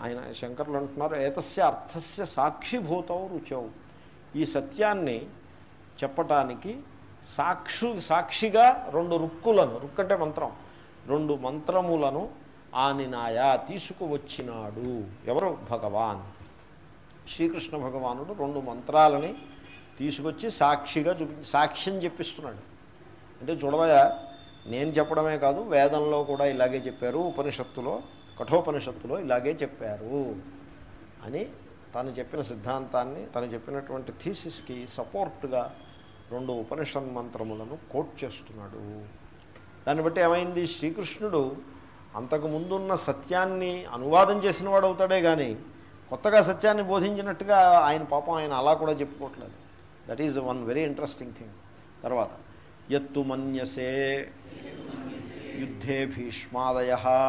ఆయన శంకర్లు అంటున్నారు ఏతస్య అర్థస్య సాక్షిభూతం రుచౌ ఈ సత్యాన్ని చెప్పటానికి సాక్షు సాక్షిగా రెండు రుక్కులను రుక్కు అంటే మంత్రం రెండు మంత్రములను ఆనినాయ తీసుకువచ్చినాడు ఎవరు భగవాన్ శ్రీకృష్ణ భగవానుడు రెండు మంత్రాలని తీసుకొచ్చి సాక్షిగా చూపి సాక్ష్యం చెప్పిస్తున్నాడు అంటే చూడవయా నేను చెప్పడమే కాదు వేదంలో కూడా ఇలాగే చెప్పారు ఉపనిషత్తులో కఠోపనిషత్తులో ఇలాగే చెప్పారు అని తను చెప్పిన సిద్ధాంతాన్ని తను చెప్పినటువంటి థీసిస్కి సపోర్ట్గా రెండు ఉపనిషత్ మంత్రములను కోట్ చేస్తున్నాడు దాన్ని బట్టి ఏమైంది శ్రీకృష్ణుడు అంతకు ముందున్న సత్యాన్ని అనువాదం చేసిన వాడు అవుతాడే కానీ కొత్తగా సత్యాన్ని బోధించినట్టుగా ఆయన పాపం ఆయన అలా కూడా చెప్పుకోవట్లేదు that is one very interesting thing తర్వాత ఎత్తు మన్యసే యుద్ధే భీష్మాదయ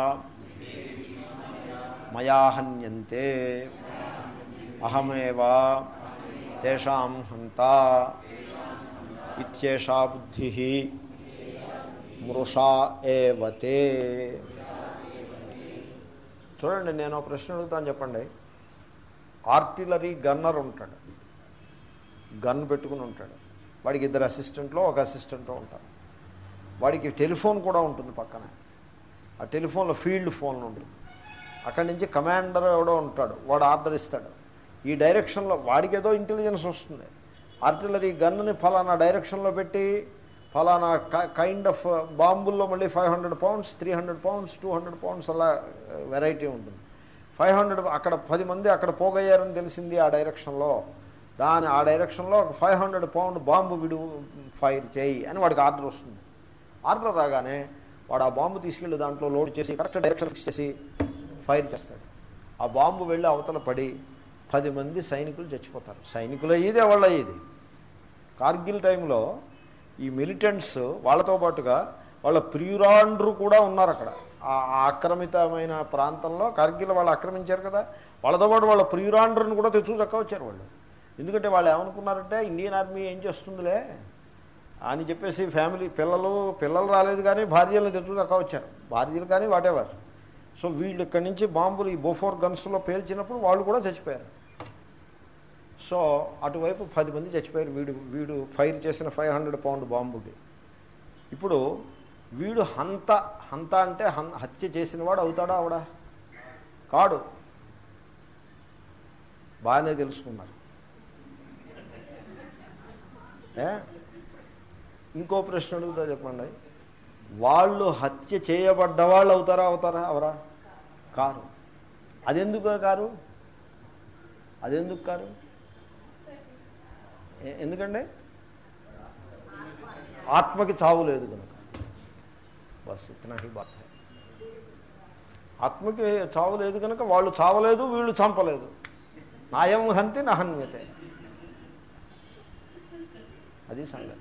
మయా హన్యంతే అహమేవా తేషాం హంత ఇత్యేషా బుద్ధి మృషా ఏవతే చూడండి నేను ఒక ప్రశ్న అడుగుతాను చెప్పండి ఆర్టిలరీ గన్నర్ ఉంటాడు గన్ పెట్టుకుని ఉంటాడు వాడికి ఇద్దరు అసిస్టెంట్లో ఒక అసిస్టెంట్లో ఉంటారు వాడికి టెలిఫోన్ కూడా ఉంటుంది పక్కన ఆ టెలిఫోన్లో ఫీల్డ్ ఫోన్ ఉంటుంది అక్కడి నుంచి కమాండర్ ఎవడో ఉంటాడు వాడు ఆర్డర్ ఇస్తాడు ఈ డైరెక్షన్లో వాడికి ఏదో ఇంటెలిజెన్స్ వస్తుంది ఆర్టిలరీ గన్నుని ఫలానా డైరెక్షన్లో పెట్టి ఫలానా కైండ్ ఆఫ్ బాంబుల్లో మళ్ళీ five hundred pounds three hundred pounds two hundred pounds అలా వెరైటీ ఉంటుంది ఫైవ్ హండ్రెడ్ అక్కడ పది మంది అక్కడ పోగయ్యారని తెలిసింది ఆ డైరెక్షన్లో దాని ఆ డైరెక్షన్లో ఒక ఫైవ్ హండ్రెడ్ పౌండ్ బాంబు విడు ఫైర్ చేయి అని వాడికి ఆర్డర్ వస్తుంది ఆర్డర్ రాగానే వాడు ఆ బాంబు తీసుకెళ్ళి దాంట్లో లోడ్ చేసి కరెక్ట్ డైరెక్షన్ ఫిక్స్ చేసి ఫైర్ చేస్తాడు ఆ బాంబు వెళ్ళి అవతల పడి పది మంది సైనికులు చచ్చిపోతారు సైనికులు అయ్యేది వాళ్ళ అయ్యేది కార్గిల్ టైంలో ఈ మిలిటెంట్స్ వాళ్ళతో పాటుగా వాళ్ళ ప్రియురాండ్రు కూడా ఉన్నారు అక్కడ ఆ ఆక్రమితమైన ప్రాంతంలో కార్గిల్ వాళ్ళు ఆక్రమించారు కదా వాళ్ళతో పాటు వాళ్ళ ప్రియురాండ్రుని కూడా తెచ్చు చక్క వచ్చారు వాళ్ళు ఎందుకంటే వాళ్ళు ఏమనుకున్నారంటే ఇండియన్ ఆర్మీ ఏం చేస్తుందిలే అని చెప్పేసి ఫ్యామిలీ పిల్లలు పిల్లలు రాలేదు కానీ భార్యలను తెచ్చు చక్క వచ్చారు భార్యలు కానీ వాటెవర్ సో వీళ్ళు ఇక్కడి నుంచి బాంబులు ఈ బోఫోర్ గన్స్లో పేల్చినప్పుడు వాళ్ళు కూడా చచ్చిపోయారు సో అటువైపు పది మంది చచ్చిపోయారు వీడు వీడు ఫైర్ చేసిన ఫైవ్ హండ్రెడ్ పౌండ్ బాంబుకి ఇప్పుడు వీడు హంత హంత అంటే హన్ హత్య చేసినవాడు అవుతాడా అవడా కాడు బాగానే తెలుసుకున్నారు ఏ ఇంకో ప్రశ్న అడుగుతా చెప్పండి వాళ్ళు హత్య చేయబడ్డ వాళ్ళు అవుతారా అవుతారా అవరా కారు అదెందుకు కారు అదెందుకు కారు ఎ- ఎందుకండి ఆత్మకి చావు లేదు కనుక బస్ ఇతనా హీ బాత్ హై ఆత్మకి చావు లేదు కనుక వాళ్ళు చావలేదు వీళ్ళు చంపలేదు నాయం హంతి నహన్యతే అది సంగతి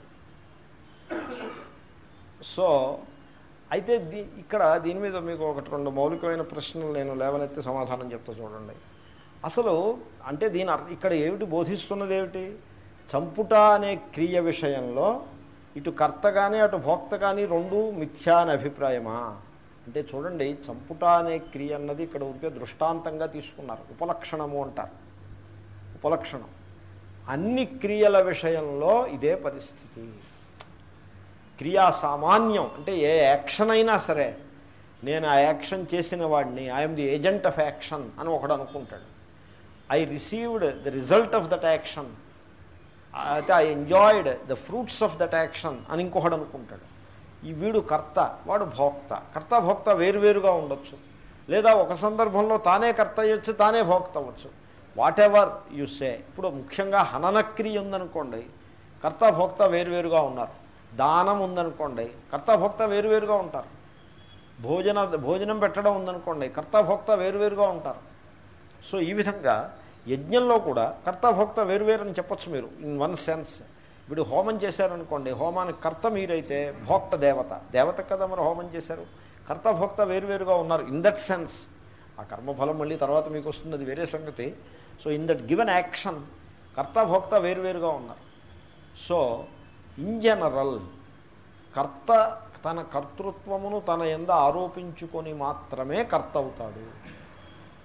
సో అయితే దీ ఇక్కడ దీని మీద మీకు ఒకటి రెండు మౌలికమైన ప్రశ్నలు నేను లేవనెత్తి సమాధానం చెప్తా చూడండి అసలు అంటే దీని అర్థం ఇక్కడ ఏమిటి బోధిస్తున్నది ఏమిటి చంపుట అనే క్రియ విషయంలో ఇటు కర్త కానీ అటు భోక్త కానీ రెండు మిథ్యా అని అభిప్రాయమా అంటే చూడండి చంపుట అనే క్రియ అన్నది ఇక్కడ ఊరికే దృష్టాంతంగా తీసుకున్నారు ఉపలక్షణము అంటారు ఉపలక్షణం అన్ని క్రియల విషయంలో ఇదే పరిస్థితి క్రియా సామాన్యం అంటే ఏ యాక్షన్ అయినా సరే నేను ఆ యాక్షన్ చేసిన వాడిని I'm the agent of action అని ఒకడు అనుకుంటాడు I received the result of that action అయితే I enjoyed the fruits of that action అని ఇంకొకడు అనుకుంటాడు ఈ వీడు కర్త వాడు భోక్త కర్త భోక్త వేరువేరుగా ఉండొచ్చు లేదా ఒక సందర్భంలో తానే కర్త అయ్యొచ్చు తానే భోక్త అవ్వచ్చు వాట్ ఎవర్ యు సే ఇప్పుడు ముఖ్యంగా హననక్రియ ఉందనుకోండి కర్త భోక్త వేరువేరుగా ఉన్నారు దానం ఉందనుకోండి కర్త భోక్త వేరువేరుగా ఉంటారు భోజన భోజనం పెట్టడం ఉందనుకోండి కర్త భోక్త వేరువేరుగా ఉంటారు సో ఈ విధంగా యజ్ఞంలో కూడా కర్త భోక్త వేరువేరు అని చెప్పొచ్చు మీరు ఇన్ వన్ సెన్స్ ఇప్పుడు హోమం చేశారనుకోండి హోమానికి కర్త మీరైతే భోక్త దేవత దేవత కదా మరి హోమం చేశారు కర్త భోక్త వేరువేరుగా ఉన్నారు ఇన్ దట్ సెన్స్ ఆ కర్మఫలం మళ్ళీ తర్వాత మీకు వస్తుంది అది వేరే సంగతి so in that given action కర్త భోక్త వేరువేరుగా ఉన్నారు సో ఇన్ జనరల్ కర్త తన కర్తృత్వమును తన ఎంద ఆరోపించుకొని మాత్రమే కర్త అవుతాడు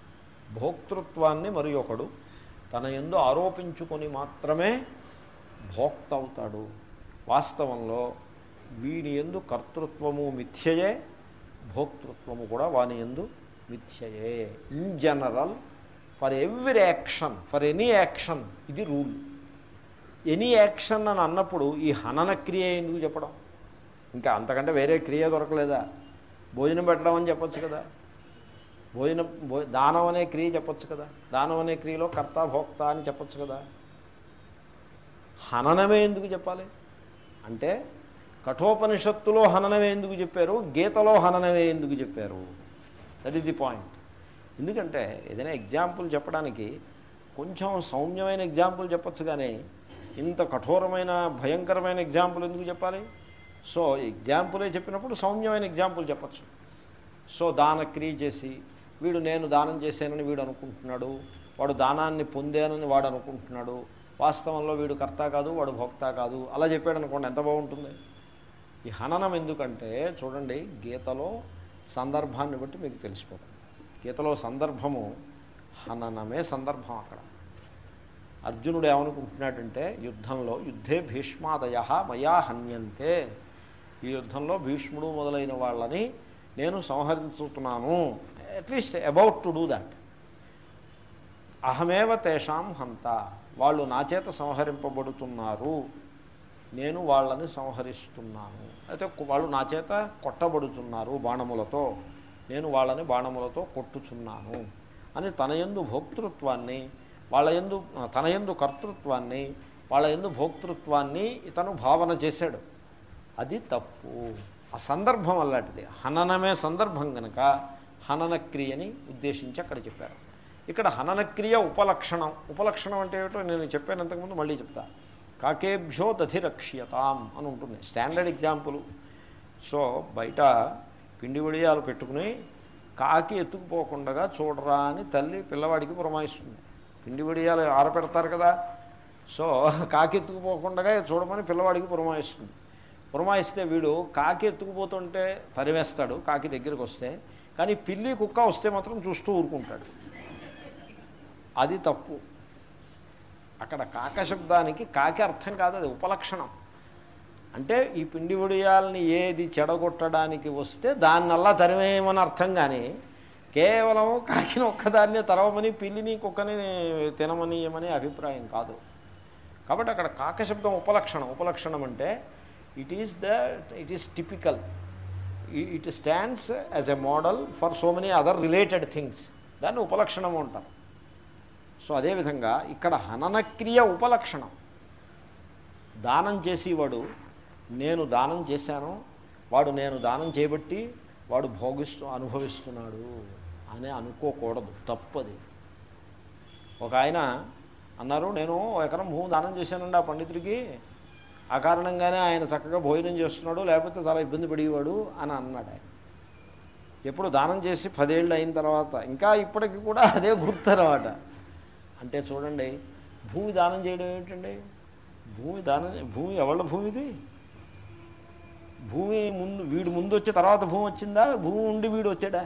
భోక్తృత్వాన్ని మరి ఒకడు తన ఎందు ఆరోపించుకొని మాత్రమే భోక్త అవుతాడు వాస్తవంలో వీని ఎందు కర్తృత్వము మిథ్యయే భోక్తృత్వము కూడా వాని ఎందు మిథ్యయే in general for every action for any action ఇది రూల్ ఎనీ యాక్షన్ అని అన్నప్పుడు ఈ హనన క్రియ ఎందుకు చెప్పడం ఇంకా అంతకంటే వేరే క్రియ దొరకలేదా భోజనం పెట్టడం అని చెప్పొచ్చు కదా భోజనం భో దానం అనే క్రియ చెప్పొచ్చు కదా దానం అనే క్రియలో కర్త భోక్త అని చెప్పొచ్చు కదా హననమే ఎందుకు చెప్పాలి అంటే కఠోపనిషత్తులో హననమే ఎందుకు చెప్పారు గీతలో హననమే ఎందుకు చెప్పారు దట్ ఈస్ ది పాయింట్ ఎందుకంటే ఏదైనా ఎగ్జాంపుల్ చెప్పడానికి కొంచెం సౌమ్యమైన ఎగ్జాంపుల్ చెప్పచ్చు కానీ ఇంత కఠోరమైన భయంకరమైన ఎగ్జాంపుల్ ఎందుకు చెప్పాలి సో ఎగ్జాంపులే చెప్పినప్పుడు సౌమ్యమైన ఎగ్జాంపుల్ చెప్పచ్చు సో దాన క్రియ చేసి వీడు నేను దానం చేశానని వీడు అనుకుంటున్నాడు వాడు దానాన్ని పొందానని వాడు అనుకుంటున్నాడు వాస్తవంలో వీడు కర్త కాదు వాడు భోక్త కాదు అలా చెప్పాడు అనుకోండి ఎంత బాగుంటుంది ఈ హననం ఎందుకంటే చూడండి గీతలో సందర్భాన్ని బట్టి మీకు తెలిసిపోతుంది గీతలో సందర్భము హననమే సందర్భం అక్కడ అర్జునుడు ఏమనుకుంటున్నాడంటే యుద్ధంలో యుద్ధే భీష్మాదయ మయా హన్యంతే ఈ యుద్ధంలో భీష్ముడు మొదలైన వాళ్ళని నేను సంహరించుతున్నాను at least about to do that అహమేవ తేషాం హంత వాళ్ళు నా చేత సంహరింపబడుతున్నారు నేను వాళ్ళని సంహరిస్తున్నాను అయితే వాళ్ళు నా చేత కొట్టబడుతున్నారు బాణములతో నేను వాళ్ళని బాణములతో కొట్టుచున్నాను అని తన యందు భోక్తృత్వాన్ని వాళ్ళ యందు తన యందు కర్తృత్వాన్ని వాళ్ళ యందు భోక్తృత్వాన్ని ఇతను భావన చేశాడు అది తప్పు ఆ సందర్భం అలాంటిది హననమే సందర్భం కనుక హనన క్రియని ఉద్దేశించి అక్కడ చెప్పారు ఇక్కడ హనన క్రియ ఉపలక్షణం ఉపలక్షణం అంటే ఏమిటో నేను చెప్పాను అంతకుముందు మళ్ళీ చెప్తా కాకేభ్యో దధిరక్ష్యతాం అని ఉంటుంది స్టాండర్డ్ ఎగ్జాంపుల్ సో బయట పిండి వడియాలు పెట్టుకుని కాకి ఎత్తుకుపోకుండా చూడరా అని తల్లి పిల్లవాడికి పురమాయిస్తుంది పిండి వడియాలు ఆరపెడతారు కదా సో కాకి ఎత్తుకుపోకుండా చూడమని పిల్లవాడికి పురమాయిస్తుంది పురమాయిస్తే వీడు కాకి ఎత్తుకుపోతుంటే తరివేస్తాడు కాకి దగ్గరికి వస్తే కానీ పిల్లి కుక్క వస్తే మాత్రం చూస్తూ ఊరుకుంటాడు అది తప్పు అక్కడ కాక శబ్దానికి కాకి అర్థం కాదు అది ఉపలక్షణం అంటే ఈ పిండి వడియాలని ఏది చెడగొట్టడానికి వస్తే దాన్నల్లా తరిమేయమని అర్థం కానీ కేవలం కాకిని ఒక్కదాన్నే తరవమని పిల్లిని కుక్కని తినమనీయమని అభిప్రాయం కాదు కాబట్టి అక్కడ కాక శబ్దం ఉపలక్షణం ఉపలక్షణం అంటే it is the it is typical it stands as a model for so many other related things దాన్ని ఉపలక్షణం అంటారు సో అదేవిధంగా ఇక్కడ హననక్రియ ఉపలక్షణం దానం చేసేవాడు నేను దానం చేశాను వాడు నేను దానం చేయబట్టి వాడు భోగిస్తూ అనుభవిస్తున్నాడు అని అనుకోకూడదు తప్పది ఒక ఆయన అన్నారు నేను ఎకరం భూమి దానం చేశానండి ఆ పండితుడికి ఆ కారణంగానే ఆయన చక్కగా భోజనం చేస్తున్నాడు లేకపోతే చాలా ఇబ్బంది పడేవాడు అని అన్నాడు ఆయన ఎప్పుడు దానం చేసి పదేళ్ళు అయిన తర్వాత ఇంకా ఇప్పటికి కూడా అదే గుర్తనమాట అంటే చూడండి భూమి దానం చేయడం ఏమిటండి భూమి దానం భూమి ఎవళ్ళ భూమిది భూమి ముందు వీడు ముందు వచ్చి తర్వాత భూమి వచ్చిందా భూమి ఉండి వీడు వచ్చాడా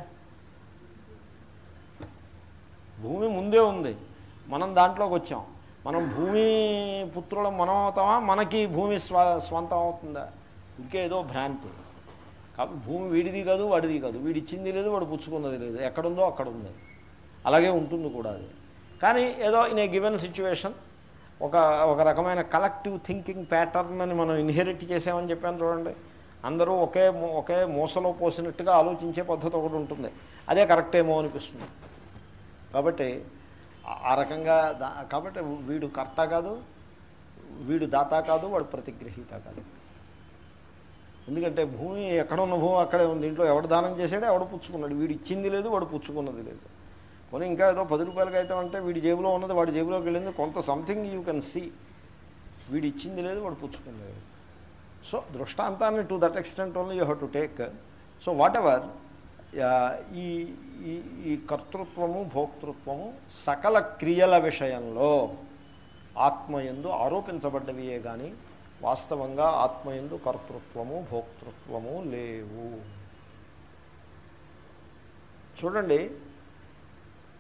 భూమి ముందే ఉంది మనం దాంట్లోకి వచ్చాం మనం భూమి పుత్రులం మనం అవుతామా మనకి భూమి స్వ స్వంతం అవుతుందా ఇంకేదో భ్రాంతి కాబట్టి భూమి వీడిది కాదు వాడిది కాదు వీడి ఇచ్చింది లేదు వాడు పుచ్చుకున్నది లేదు ఎక్కడుందో అక్కడ ఉంది అలాగే ఉంటుంది కూడా అది కానీ ఏదో ఇన్ ఏ గివెన్ సిచ్యువేషన్ ఒక ఒక రకమైన కలెక్టివ్ థింకింగ్ ప్యాటర్న్ అని మనం ఇన్హెరిట్ చేసామని చెప్పాను చూడండి అందరూ ఒకే మూ- ఒకే మూసలో పోసినట్టుగా ఆలోచించే పద్ధతి ఒకటి ఉంటుంది అదే కరెక్ట్ ఏమో అనిపిస్తుంది కాబట్టి ఆ- ఆ రకంగా దా కాబట్టి వీడు కర్త కాదు వీడు దాత కాదు వాడు ప్రతిగ్రహీత కాదు ఎందుకంటే భూమి ఎక్కడ ఉన్న భూమి అక్కడే ఉంది ఇంట్లో ఎవడు దానం చేసాడో ఎవడు పుచ్చుకున్నాడు వీడు ఇచ్చింది లేదు వాడు పుచ్చుకున్నది లేదు కొని ఇంకా ఏదో పది రూపాయలకి అయితే అంటే వీడి జేబులో ఉన్నది వాడి జేబులోకి వెళ్ళింది కొంత సంథింగ్ యూ కెన్ సీ వీడు ఇచ్చింది లేదు వాడు పుచ్చుకుంది లేదు సో దృష్టాంతాన్ని to that extent only you have to take so whatever ఈ ఈ ఈ కర్తృత్వము భోక్తృత్వము సకల క్రియల విషయంలో ఆత్మయందు ఆరోపించబడ్డవియే కానీ వాస్తవంగా ఆత్మయందు కర్తృత్వము భోక్తృత్వము లేవు చూడండి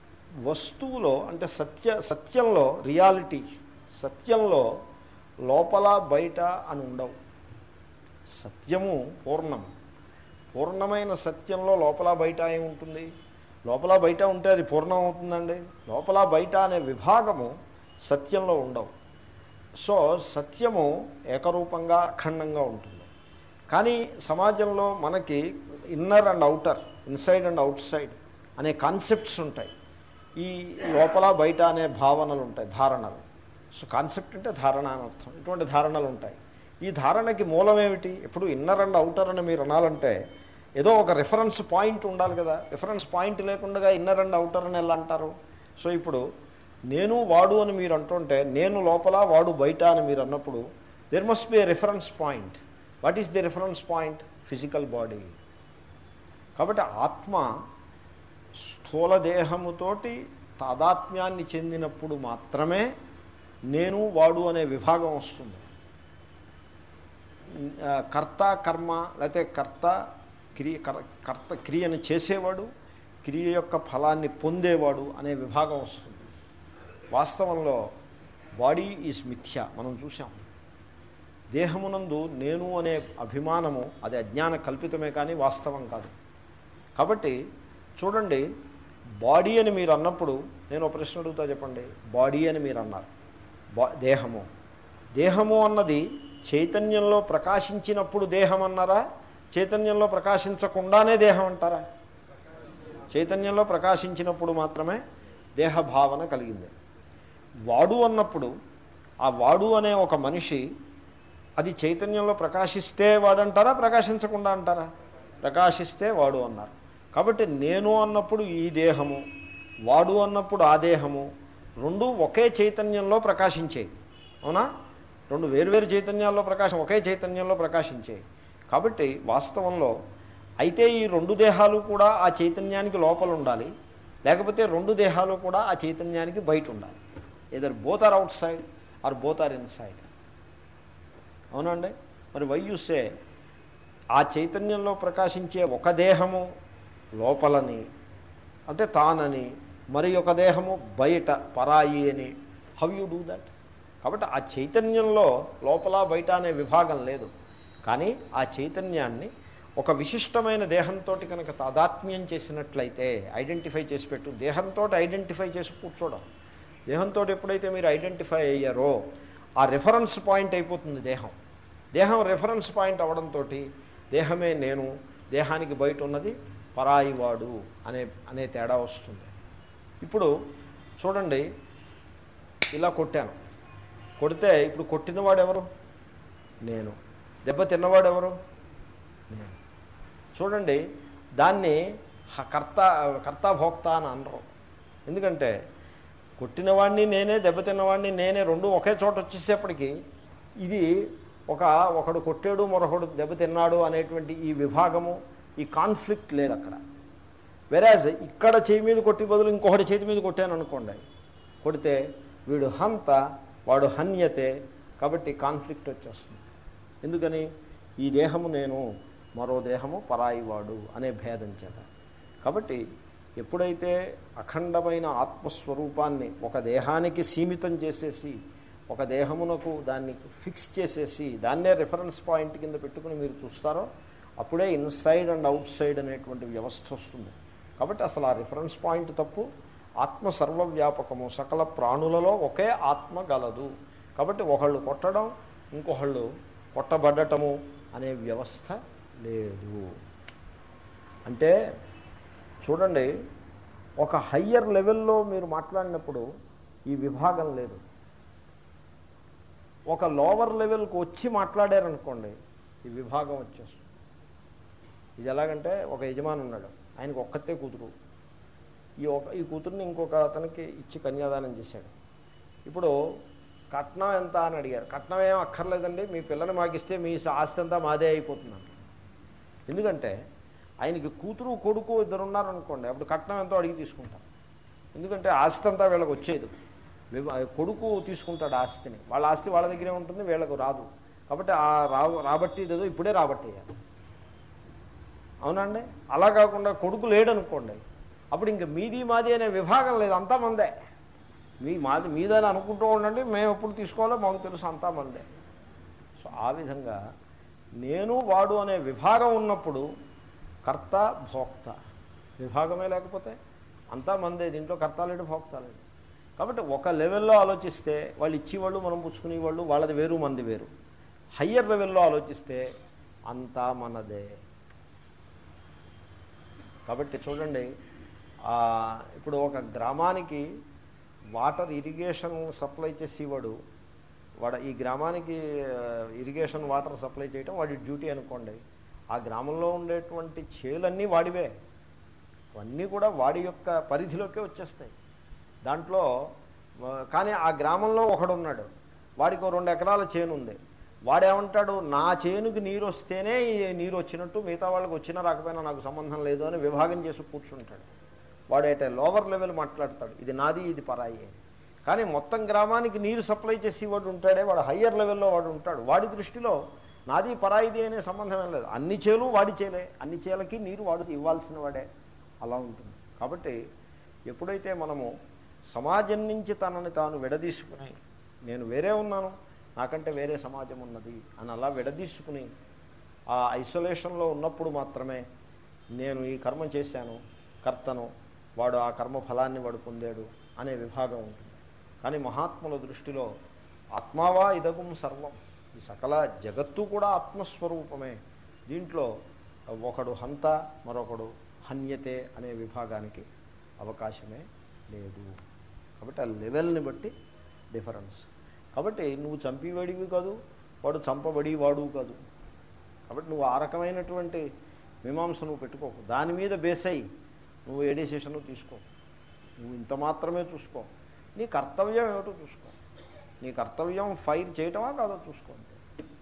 వస్తువులో అంటే సత్య సత్యంలో రియాలిటీ సత్యంలో లోపల బయట అని ఉండవు సత్యము పూర్ణం పూర్ణమైన సత్యంలో లోపల బయట ఏముంటుంది లోపల బయట ఉంటే అది పూర్ణం అవుతుందండి లోపల బయట అనే విభాగము సత్యంలో ఉండవు సో సత్యము ఏకరూపంగా అఖండంగా ఉంటుంది కానీ సమాజంలో మనకి inner and outer inside and outside అనే కాన్సెప్ట్స్ ఉంటాయి ఈ లోపల బయట అనే భావనలు ఉంటాయి ధారణలు సో కాన్సెప్ట్ అంటే ధారణ అని అర్థం ఇటువంటి ధారణలు ఉంటాయి ఈ ధారణకి మూలం ఏమిటి ఇప్పుడు ఇన్నర్ అండ్ అవుటర్ అని మీరు అనాలంటే ఏదో ఒక రిఫరెన్స్ పాయింట్ ఉండాలి కదా రిఫరెన్స్ పాయింట్ లేకుండా ఇన్నర్ అండ్ అవుటర్ అని ఎలా అంటారు సో ఇప్పుడు నేను వాడు అని మీరు అంటుంటే నేను లోపల వాడు బయట అని మీరు అన్నప్పుడు there must be a reference point what is the reference point physical body కాబట్టి ఆత్మ స్థూల దేహముతోటి తాదాత్మ్యాన్ని చెందినప్పుడు మాత్రమే నేను వాడు అనే విభాగం వస్తుంది ఆ, కర్త కర్మ లేకపోతే కర్త క్రియ కర్- కర్త క్రియను చేసేవాడు క్రియ యొక్క ఫలాన్ని పొందేవాడు అనే విభాగం వస్తుంది వాస్తవంలో బాడీ ఈజ్ మిథ్య మనం చూసాం దేహమునందు నేను అనే అభిమానము అది అజ్ఞాన కల్పితమే కానీ వాస్తవం కాదు కాబట్టి చూడండి బాడీ అని మీరు అన్నప్పుడు నేను ఒక ప్రశ్న అడుగుతా చెప్పండి బాడీ అని మీరు అన్నారు బా దేహము దేహము అన్నది చైతన్యంలో ప్రకాశించినప్పుడు దేహం అన్నారా చైతన్యంలో ప్రకాశించకుండానే దేహం అంటారా చైతన్యంలో ప్రకాశించినప్పుడు మాత్రమే దేహ భావన కలిగింది వాడు అన్నప్పుడు ఆ వాడు అనే ఒక మనిషి అది చైతన్యంలో ప్రకాశిస్తే వాడంటారా ప్రకాశించకుండా అంటారా ప్రకాశిస్తే వాడు అన్నారు కాబట్టి నేను అన్నప్పుడు ఈ దేహము వాడు అన్నప్పుడు ఆ దేహము రెండు ఒకే చైతన్యంలో ప్రకాశించేవి అవునా రెండు వేరువేరు చైతన్యాల్లో ప్రకాశం ఒకే చైతన్యంలో ప్రకాశించేవి కాబట్టి వాస్తవంలో అయితే ఈ రెండు దేహాలు కూడా ఆ చైతన్యానికి లోపల ఉండాలి లేకపోతే రెండు దేహాలు కూడా ఆ చైతన్యానికి బయట ఉండాలి either both are outside or both are inside అవునండి మరి వయ్యూసే ఆ చైతన్యంలో ప్రకాశించే ఒక దేహము లోపలని అంటే తానని మరి ఒక దేహము బయట పరాయి అని హౌ యూ డూ దట్ కాబట్టి ఆ చైతన్యంలో లోపల బయట అనే విభాగం లేదు కానీ ఆ చైతన్యాన్ని ఒక విశిష్టమైన దేహంతో కనుక తాదాత్మ్యం చేసినట్లయితే ఐడెంటిఫై చేసి పెట్టు దేహంతో ఐడెంటిఫై చేసి కూర్చోవడం దేహంతో ఎప్పుడైతే మీరు ఐడెంటిఫై అయ్యారో ఆ రిఫరెన్స్ పాయింట్ అయిపోతుంది దేహం దేహం రిఫరెన్స్ పాయింట్ అవడంతో దేహమే నేను దేహానికి బయట ఉన్నది పరాయివాడు అనే అనే తేడా వస్తుంది ఇప్పుడు చూడండి ఇలా కొట్టాను కొడితే ఇప్పుడు కొట్టినవాడు ఎవరు నేను దెబ్బ తిన్నవాడు ఎవరు నేను చూడండి దాన్ని హ- కర్త కర్తాభోక్త అని అనరు ఎందుకంటే కొట్టినవాడిని నేనే దెబ్బతిన్నవాడిని నేనే రెండు ఒకే చోట వచ్చేసేపటికి ఇది ఒక ఒకడు కొట్టాడు మరొకడు దెబ్బతిన్నాడు అనేటువంటి ఈ విభాగము ఈ కాన్ఫ్లిక్ట్ లేదు అక్కడ వెరాజ్ ఇక్కడ చేయి మీద కొట్టి బదులు ఇంకొకటి చేతి మీద కొట్టాను అనుకోండి కొడితే వీడు హంత వాడు హన్యతే కాబట్టి కాన్ఫ్లిక్ట్ వచ్చేస్తుంది ఎందుకని ఈ దేహము నేను మరో దేహము పరాయివాడు అనే భేదం చేత కాబట్టి ఎప్పుడైతే అఖండమైన ఆత్మస్వరూపాన్ని ఒక దేహానికి సీమితం చేసేసి ఒక దేహమునకు దాన్ని ఫిక్స్ చేసేసి దాన్నే రిఫరెన్స్ పాయింట్ కింద పెట్టుకుని మీరు చూస్తారో అప్పుడే ఇన్సైడ్ అండ్ అవుట్ సైడ్ అనేటువంటి వ్యవస్థ వస్తుంది కాబట్టి అసలు ఆ రిఫరెన్స్ పాయింట్ తప్పు ఆత్మ సర్వవ్యాపకము సకల ప్రాణులలో ఒకే ఆత్మ గలదు కాబట్టి ఒకళ్ళు కొట్టడం ఇంకొకళ్ళు కొట్టబడ్డటము అనే వ్యవస్థ లేదు అంటే చూడండి ఒక హయ్యర్ లెవెల్లో మీరు మాట్లాడినప్పుడు ఈ విభాగం లేదు ఒక లోవర్ లెవెల్కి వచ్చి మాట్లాడారనుకోండి ఈ విభాగం వచ్చేస్తుంది ఇది ఎలాగంటే ఒక యజమాని ఉన్నాడు ఆయనకు ఒక్కతే కూతురు ఈ ఒక ఈ కూతుర్ని ఇంకొక అతనికి ఇచ్చి కన్యాదానం చేశాడు ఇప్పుడు కట్నం ఎంత అని అడిగారు కట్నం ఏం అక్కర్లేదండి మీ పిల్లని మాకిస్తే మీ ఆస్తి అంతా మాదే అయిపోతుందంట ఎందుకంటే ఆయనకి కూతురు కొడుకు ఇద్దరు ఉన్నారనుకోండి అప్పుడు కట్నం ఎంతో అడిగి తీసుకుంటారు ఎందుకంటే ఆస్తి అంతా వీళ్ళకి వచ్చేది వివ- కొడుకు తీసుకుంటాడు ఆస్తిని వాళ్ళ ఆస్తి వాళ్ళ దగ్గరే ఉంటుంది వీళ్ళకు రాదు కాబట్టి ఆ రా రాబట్టేదేదో ఇప్పుడే రాబట్టేయాలి అవునండి అలా కాకుండా కొడుకు లేడనుకోండి అప్పుడు ఇంక మీది మాది అనే విభాగం లేదు అంతా మందే మీ మాది మీదని అనుకుంటూ ఉండండి మేము ఎప్పుడు తీసుకోవాలో మాకు తెలుసు అంతా మందే సో ఆ విధంగా నేను వాడు అనే విభాగం ఉన్నప్పుడు కర్త భోక్త విభాగమే లేకపోతే అంతా మందే దీంట్లో కర్త లేడు భోక్త లేడు కాబట్టి ఒక లెవెల్లో ఆలోచిస్తే వాళ్ళు ఇచ్చేవాళ్ళు మనం పుచ్చుకునేవాళ్ళు వాళ్ళది వేరు మంది వేరు హయ్యర్ లెవెల్లో ఆలోచిస్తే అంతా మనదే కాబట్టి చూడండి ఆ, ఇప్పుడు ఒక గ్రామానికి వాటర్ ఇరిగేషన్ సప్లై చేసేవాడు వాడు ఈ గ్రామానికి ఆ, ఇరిగేషన్ వాటర్ సప్లై చేయటం వాడి డ్యూటీ అనుకోండి ఆ గ్రామంలో ఉండేటువంటి చేలన్నీ వాడివే అవన్నీ కూడా వాడి యొక్క పరిధిలోకే వచ్చేస్తాయి దాంట్లో ఆ, కానీ ఆ గ్రామంలో ఒకడున్నాడు వాడికి ఓ రెండు ఎకరాల చేను ఉంది వాడేమంటాడు నా చేనుకి నీరు వస్తేనే ఈ నీరు వచ్చినట్టు మిగతా వాళ్ళకి వచ్చినా రాకపోయినా నాకు సంబంధం లేదు అని విభాగం చేసి కూర్చుంటాడు వాడు అయితే లోవర్ లెవెల్ మాట్లాడతాడు ఇది నాది ఇది పరాయి అని. కానీ మొత్తం గ్రామానికి నీరు సప్లై చేసి వాడు ఉంటాడే వాడు హయ్యర్ లెవెల్లో వాడు ఉంటాడు వాడి దృష్టిలో నాది పరాయిది అనే సంబంధం ఏం లేదు అన్ని చేలు వాడి చేలే అన్ని చేలకి నీరు వాడు ఇవ్వాల్సిన వాడే అలా ఉంటుంది కాబట్టి ఎప్పుడైతే మనము సమాజం నుంచి తనని తాను విడదీసుకుని నేను వేరే ఉన్నాను నాకంటే వేరే సమాజం ఉన్నది అని అలా విడదీసుకుని ఆ ఐసోలేషన్లో ఉన్నప్పుడు మాత్రమే నేను ఈ కర్మ చేశాను కర్తను వాడు ఆ కర్మ ఫలాన్ని వాడు పొందాడు అనే విభాగం ఉంటుంది కానీ మహాత్ముల దృష్టిలో ఆత్మావా ఇదగుం సర్వం ఈ సకల జగత్తు కూడా ఆత్మస్వరూపమే దీంట్లో ఒకడు హంత మరొకడు హన్యతే అనే విభాగానికి అవకాశమే లేదు కాబట్టి ఆ లెవెల్ని బట్టి డిఫరెన్స్ కాబట్టి నువ్వు చంపివాడివి కాదు వాడు చంపబడి వాడు కాదు కాబట్టి నువ్వు ఆ రకమైనటువంటి మీమాంస నువ్వు పెట్టుకోకు దాని మీద బేస్ అయ్యి నువ్వు ఏ డెసిషన్ తీసుకో నువ్వు ఇంత మాత్రమే చూసుకో నీ కర్తవ్యం ఏమిటో చూసుకో నీ కర్తవ్యం ఫైర్ చేయటమా కాదో చూసుకో అంతే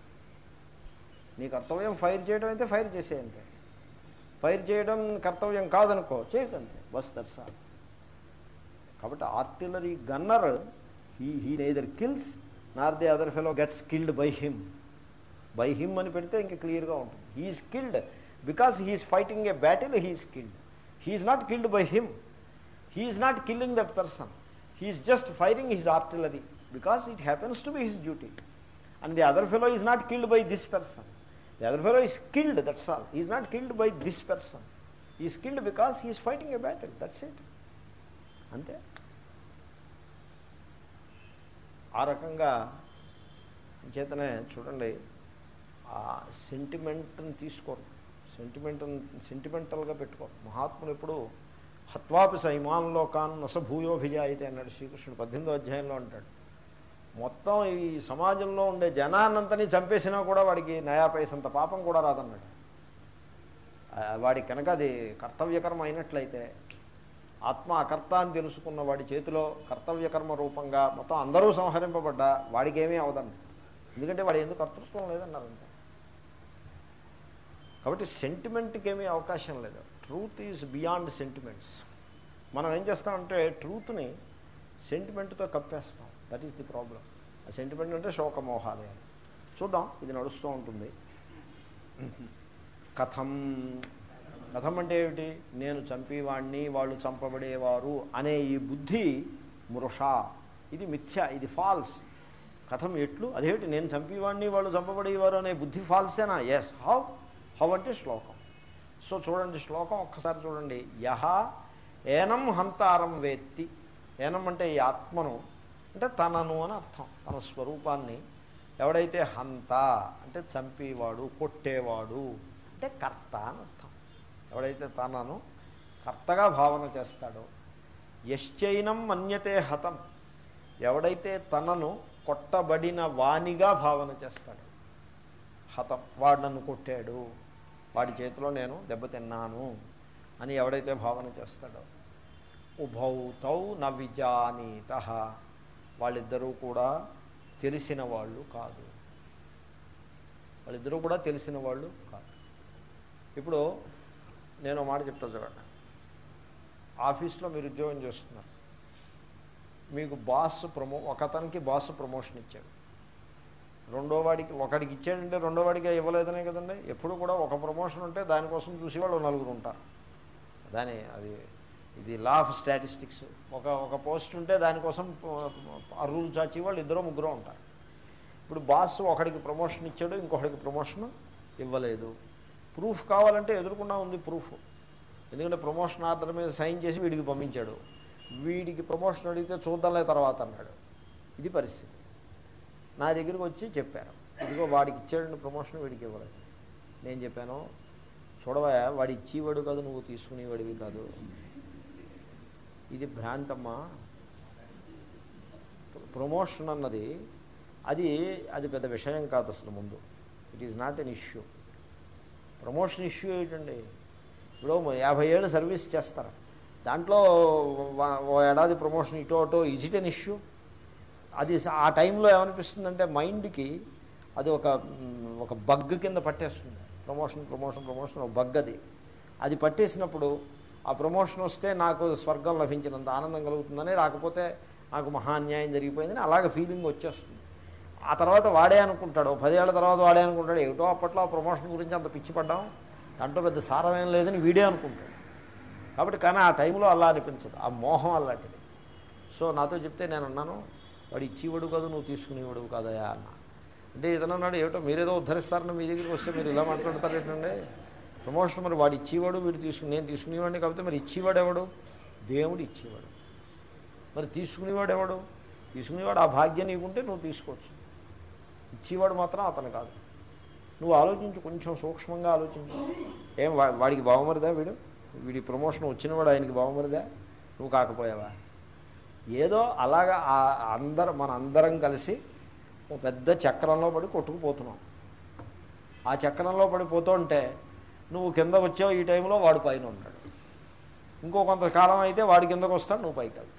నీ కర్తవ్యం ఫైర్ చేయడం అయితే ఫైర్ చేసేయంతే ఫైర్ చేయడం కర్తవ్యం కాదనుకో చేయకంతే బస్ దట్స్ ఆల్ కాబట్టి artillery gunner he he neither kills nor the other fellow gets killed by him by him అని పెడితే ఇంకా క్లియర్గా ఉంటుంది he's killed because he's fighting a battle he's killed he's not killed by him he's not killing that person he's just firing his artillery because it happens to be his duty and the other fellow is not killed by this person the other fellow is killed that's all is not killed by this person is killed because he's fighting a battle that's it అంతే ఆ రకంగా చేతనే చూడండి ఆ సెంటిమెంట్ని తీసుకోరు sentiment సెంటిమెంటల్గా పెట్టుకోరు మహాత్ములు ఎప్పుడు హత్వాపి సైమాన్లో కాన్ నసభూయోభిజ అయితే అన్నాడు శ్రీకృష్ణుడు పద్దెనిమిదో అధ్యాయంలో అంటాడు మొత్తం ఈ సమాజంలో ఉండే జనాన్నంతని చంపేసినా కూడా వాడికి నయా పైసంత పాపం కూడా రాదన్నాడు ఆ, వాడి కనుక అది కర్తవ్యకర్మ అయినట్లయితే ఆత్మ అకర్త అని తెలుసుకున్న వాడి చేతిలో కర్తవ్యకర్మ రూపంగా మొత్తం అందరూ సంహరింపబడ్డా వాడికి ఏమీ అవదండి ఎందుకంటే వాడు ఎందుకు కర్తృత్వం లేదన్నారు అంతే కాబట్టి సెంటిమెంట్కి ఏమీ అవకాశం లేదు ట్రూత్ ఈజ్ బియాండ్ సెంటిమెంట్స్ మనం ఏం చేస్తామంటే ట్రూత్ని సెంటిమెంట్తో కప్పేస్తాం దట్ ఈస్ ది ప్రాబ్లం ఆ సెంటిమెంట్ అంటే శోకమోహాలే అని చూద్దాం ఇది నడుస్తూ ఉంటుంది కథం కథం అంటే ఏమిటి నేను చంపేవాణ్ణి వాళ్ళు చంపబడేవారు అనే ఈ బుద్ధి మృష ఇది మిథ్య ఇది ఫాల్స్ కథం ఎట్లు అదేమిటి నేను చంపేవాణ్ణి వాళ్ళు చంపబడేవారు అనే బుద్ధి ఫాల్సేనా ఎస్ హౌ హౌ అంటే శ్లోకం సో చూడండి శ్లోకం ఒక్కసారి చూడండి యహ ఏనం హంతారం వేత్తి ఏనం అంటే ఈ ఆత్మను అంటే తనను అని అర్థం తన స్వరూపాన్ని ఎవడైతే హంత అంటే చంపేవాడు కొట్టేవాడు అంటే కర్త అని అర్థం ఎవడైతే తనను కర్తగా భావన చేస్తాడో యశ్చైనం మన్యతే హతం ఎవడైతే తనను కొట్టబడిన వానిగా భావన చేస్తాడు హతం వాడు నన్ను కొట్టాడు వాడి చేతిలో నేను దెబ్బతిన్నాను అని ఎవడైతే భావన చేస్తాడో ఉభౌతౌ న విజానీత వాళ్ళిద్దరూ కూడా తెలిసిన వాళ్ళు కాదు వాళ్ళిద్దరూ కూడా తెలిసిన వాళ్ళు కాదు ఇప్పుడు నేను ఒక మాట చెప్తా చూడండి ఆఫీస్లో మీరు ఉద్యోగం చేస్తున్నారు మీకు బాస్ ప్రమో ఒకతనికి బాస్ ప్రమోషన్ ఇచ్చాడు రెండో వాడికి ఒకడికి ఇచ్చాడంటే రెండో వాడికి ఇవ్వలేదనే కదండి ఎప్పుడు కూడా ఒక ప్రమోషన్ ఉంటే దానికోసం చూసేవాళ్ళు నలుగురు ఉంటారు దాని అది ఇది లా ఆఫ్ స్టాటిస్టిక్స్ ఒక ఒక పోస్ట్ ఉంటే దానికోసం ఆ రూల్ చాచి వాళ్ళు ఇద్దరు ముగ్గురు ఉంటారు ఇప్పుడు బాస్ ఒకడికి ప్రమోషన్ ఇచ్చాడు ఇంకొకడికి ప్రమోషన్ ఇవ్వలేదు ప్రూఫ్ కావాలంటే ఎదురుకుండా ఉంది ప్రూఫ్ ఎందుకంటే ప్రమోషన్ ఆర్డర్ మీద సైన్ చేసి వీడికి పంపించాడు వీడికి ప్రమోషన్ అడిగితే చూద్దాంలే తర్వాత అన్నాడు ఇది పరిస్థితి నా దగ్గరికి వచ్చి చెప్పారు ఇదిగో వాడికి ఇచ్చాడు ప్రమోషన్ వీడికి ఇవ్వలేదు నేను చెప్పాను చూడవా వాడు ఇచ్చేవాడు కాదు నువ్వు తీసుకునేవాడివి కాదు ఇది భ్రాంతమ్మా ప్రమోషన్ అన్నది అది అది పెద్ద విషయం కాదు అసలు ముందు it is not an issue promotion issue ఏంటండి ఇప్పుడు యాభై ఏళ్ళు సర్వీస్ చేస్తారు దాంట్లో వా- ఓ ఏడాది ప్రమోషన్ ఇటో అటో ఈజ్ ఇట్ ఎన్ ఇష్యూ అది స- ఆ టైంలో ఏమనిపిస్తుందంటే మైండ్కి అది ఒక మ్, ఒక బగ్ కింద పట్టేస్తుంది ప్రమోషన్ ప్రమోషన్ ప్రమోషన్ ఒక బగ్ అది అది పట్టేసినప్పుడు ఆ ప్రమోషన్ వస్తే నాకు స్వర్గం లభించినంత ఆనందం కలుగుతుందని రాకపోతే నాకు మహా అన్యాయం జరిగిపోయిందని అలాగ ఫీలింగ్ వచ్చేస్తుంది ఆ తర్వాత వాడే అనుకుంటాడు ఓ పదేళ్ల తర్వాత వాడే అనుకుంటాడు ఏమిటో అప్పట్లో ఆ ప్రమోషన్ గురించి అంత పిచ్చి పడ్డాం దాంట్లో పెద్ద సారం ఏం లేదని వీడే అనుకుంటాడు కాబట్టి కానీ ఆ టైంలో అలా అనిపించదు ఆ మోహం అలాంటిది సో నాతో చెప్తే నేను అన్నాను వాడు ఇచ్చేవాడు కాదు నువ్వు తీసుకునేవాడు కాదయా అన్న అంటే ఇతను అన్నాడు ఏమిటో మీరేదో ఉద్ధరిస్తారని మీ దగ్గరికి వస్తే మీరు ఇలా మాట్లాడతారు ఏంటండి ప్రమోషన్ మరి వాడు ఇచ్చేవాడు వీడు తీసుకుని నేను తీసుకునేవాడిని కాబట్టి మరి ఇచ్చేవాడు ఎవడు దేవుడు ఇచ్చేవాడు మరి తీసుకునేవాడు ఎవడు తీసుకునేవాడు ఆ భాగ్యం నీకుంటే నువ్వు తీసుకోవచ్చు ఇచ్చేవాడు మాత్రం అతను కాదు నువ్వు ఆలోచించు కొంచెం సూక్ష్మంగా ఆలోచించు ఏం వా- వాడికి బావమరిదా వీడు వీడి ప్రమోషన్ వచ్చినవాడు ఆయనకి బావమరిదా నువ్వు కాకపోయావా ఏదో అలాగా ఆ- అందరం మన అందరం కలిసి ఒక పెద్ద చక్రంలో పడి కొట్టుకుపోతున్నాం ఆ చక్రంలో పడిపోతుంటే నువ్వు కింద వచ్చావు ఈ టైంలో వాడు పైన ఉన్నాడు ఇంకో కొంతకాలం అయితే వాడి కిందకు వస్తాడు నువ్వు పైకి వెళ్తావు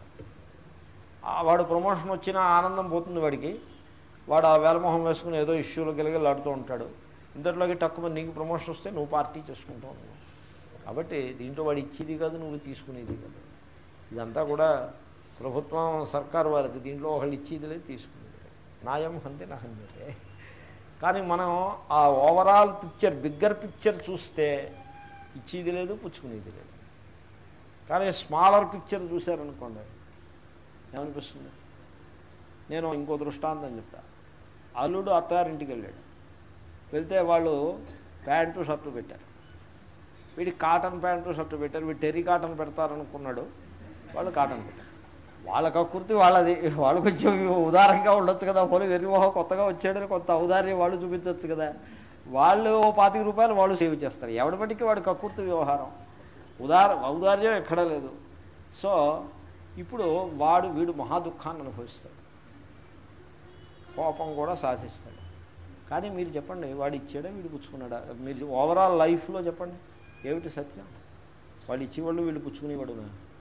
ఆ వాడు ప్రమోషన్ వచ్చిన ఆనందం పోతుంది వాడికి వాడు ఆ వేలమొహం వేసుకుని ఏదో ఇష్యూలో గిలగిలాడుతూ ఉంటాడు ఇంతట్లోకి తక్కువ నీకు ప్రమోషన్ వస్తే నువ్వు పార్టీ చేసుకుంటూ ఉన్నావు కాబట్టి దీంట్లో వాడు ఇచ్చేది కాదు నువ్వు తీసుకునేది కాదు ఇదంతా కూడా ప్రభుత్వం సర్కారు వారికి దీంట్లో ఒకళ్ళు ఇచ్చేది లేదు తీసుకునేది లేదు న్యాయం అంటే నా హంతే కానీ మనం ఆ ఓవరాల్ పిక్చర్ బిగ్గర్ పిక్చర్ చూస్తే ఇచ్చేది లేదు పుచ్చుకునేది లేదు కానీ స్మాలర్ పిక్చర్ చూశారనుకోండి ఏమనిపిస్తుంది నేను ఇంకో దృష్టాంతం చెప్తా అల్లుడు అత్తారింటికి వెళ్ళాడు వెళ్తే వాళ్ళు ప్యాంటు షర్టు పెట్టారు వీడికి కాటన్ ప్యాంటు షర్టు పెట్టారు వీడు టెర్రీ కాటన్ పెడతారనుకున్నాడు వాళ్ళు కాటన్ పెట్టారు వాళ్ళ కక్కుర్తి వాళ్ళది వాళ్ళు కొంచెం ఉదారంగా ఉండొచ్చు కదా పోనీ వెర్రిమోహం కొత్తగా వచ్చాడని కొంత ఔదార్యం వాళ్ళు చూపించవచ్చు కదా వాళ్ళు ఓ పాతిక రూపాయలు వాళ్ళు సేవ్ చేస్తారు ఎవడి బట్టికి వాడి కక్కుర్తి వ్యవహారం ఉదార ఔదార్యం ఎక్కడ లేదు సో ఇప్పుడు వాడు వీడు మహా దుఃఖాన్ని అనుభవిస్తాడు కోపం కూడా సాధిస్తాడు కానీ మీరు చెప్పండి వాడు ఇచ్చాడా వీడు పుచ్చుకున్నాడా మీరు ఓవరాల్ లైఫ్లో చెప్పండి ఏమిటి సత్యం వాడు ఇచ్చేవాళ్ళు వీళ్ళు పుచ్చుకునేవాడు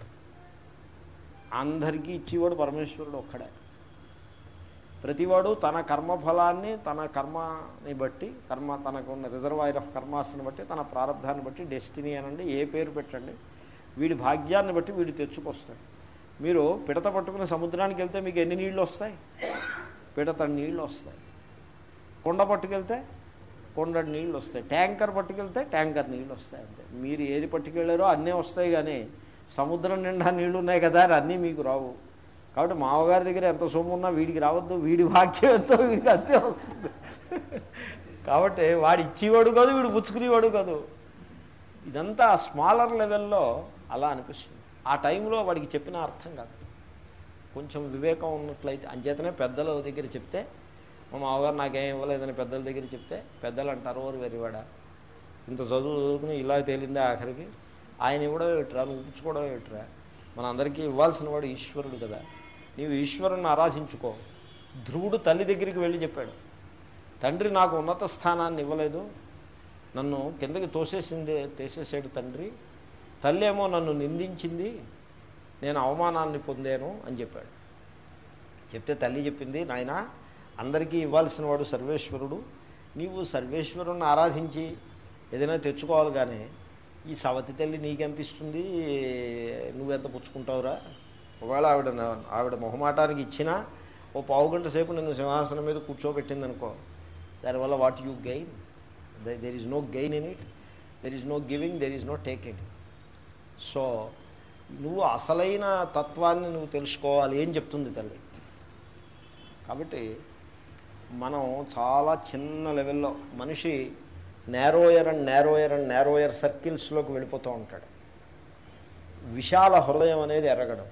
అందరికీ ఇచ్చేవాడు పరమేశ్వరుడు ఒక్కడే ప్రతివాడు తన కర్మఫలాన్ని తన కర్మని బట్టి కర్మ తనకు ఉన్న రిజర్వాయర్ ఆఫ్ కర్మాస్ని బట్టి తన ప్రారంధాన్ని బట్టి డెస్టినీ అనండి ఏ పేరు పెట్టండి వీడి భాగ్యాన్ని బట్టి వీడు తెచ్చుకొస్తాడు మీరు పిడత పట్టుకుని సముద్రానికి వెళ్తే మీకు ఎన్ని నీళ్ళు వస్తాయి పిడత నీళ్ళు వస్తాయి కొండ పట్టుకెళ్తే కొండ నీళ్ళు వస్తాయి ట్యాంకర్ పట్టుకెళ్తే ట్యాంకర్ నీళ్ళు వస్తాయి అంతే మీరు ఏది పట్టుకెళ్ళారో అన్నీ వస్తాయి కానీ సముద్రం నిండా నీళ్లు ఉన్నాయి కదా అని అన్నీ మీకు రావు కాబట్టి మామగారి దగ్గర ఎంత సొమ్ము ఉన్నా వీడికి రావద్దు వీడి భాగ్యం ఎంతో వీడికి అంతే వస్తుంది కాబట్టి వాడు ఇచ్చేవాడు కాదు వీడు పుచ్చుకునేవాడు కాదు ఇదంతా స్మాలర్ లెవెల్లో అలా అనిపిస్తుంది ఆ టైంలో వాడికి చెప్పిన అర్థం కాదు కొంచెం వివేకం ఉన్నట్లయితే అంచేతనే పెద్దల దగ్గర చెప్తే మా మామగారు నాకేం ఇవ్వలేదని పెద్దల దగ్గర చెప్తే పెద్దలు అంటారు ఓరు వెరివాడా ఇంత చదువు చదువుకుని ఇలా తేలిందే ఆఖరికి ఆయన ఇవ్వడం ఏట్రా నువ్వు పుచ్చుకోవడం ఏట్రా మన అందరికీ ఇవ్వాల్సిన వాడు ఈశ్వరుడు కదా నీవు ఈశ్వరుని ఆరాధించుకో ధ్రువుడు తల్లి దగ్గరికి వెళ్ళి చెప్పాడు తండ్రి నాకు ఉన్నత స్థానాన్ని ఇవ్వలేదు నన్ను కిందకి తోసేసింది తోసేసాడు తండ్రి తల్లి ఏమో నన్ను నిందించింది నేను అవమానాన్ని పొందాను అని చెప్పాడు చెప్తే తల్లి చెప్పింది నాయన అందరికీ ఇవ్వాల్సిన వాడు సర్వేశ్వరుడు నీవు సర్వేశ్వరుణ్ణి ఆరాధించి ఏదైనా తెచ్చుకోవాలి కానీ ఈ సవతి తల్లి నీకెంత ఇస్తుంది నువ్వెంత పుచ్చుకుంటావురా ఒకవేళ ఆవిడ నా- ఆవిడ మొహమాటానికి ఇచ్చినా ఓ పావు గంట సేపు నిన్ను సింహాసనం మీద కూర్చోబెట్టింది అనుకో దానివల్ల what you gain there is no gain in it there is no giving there is no taking so నువ్వు అసలైన తత్వాన్ని నువ్వు తెలుసుకోవాలి ఏం చెప్తుంది తల్లి కాబట్టి మనం చాలా చిన్న లెవెల్లో మనిషి narrower and narrower and narrower సర్కిల్స్లోకి వెళ్ళిపోతూ ఉంటాడు విశాల హృదయం అనేది ఎరగడం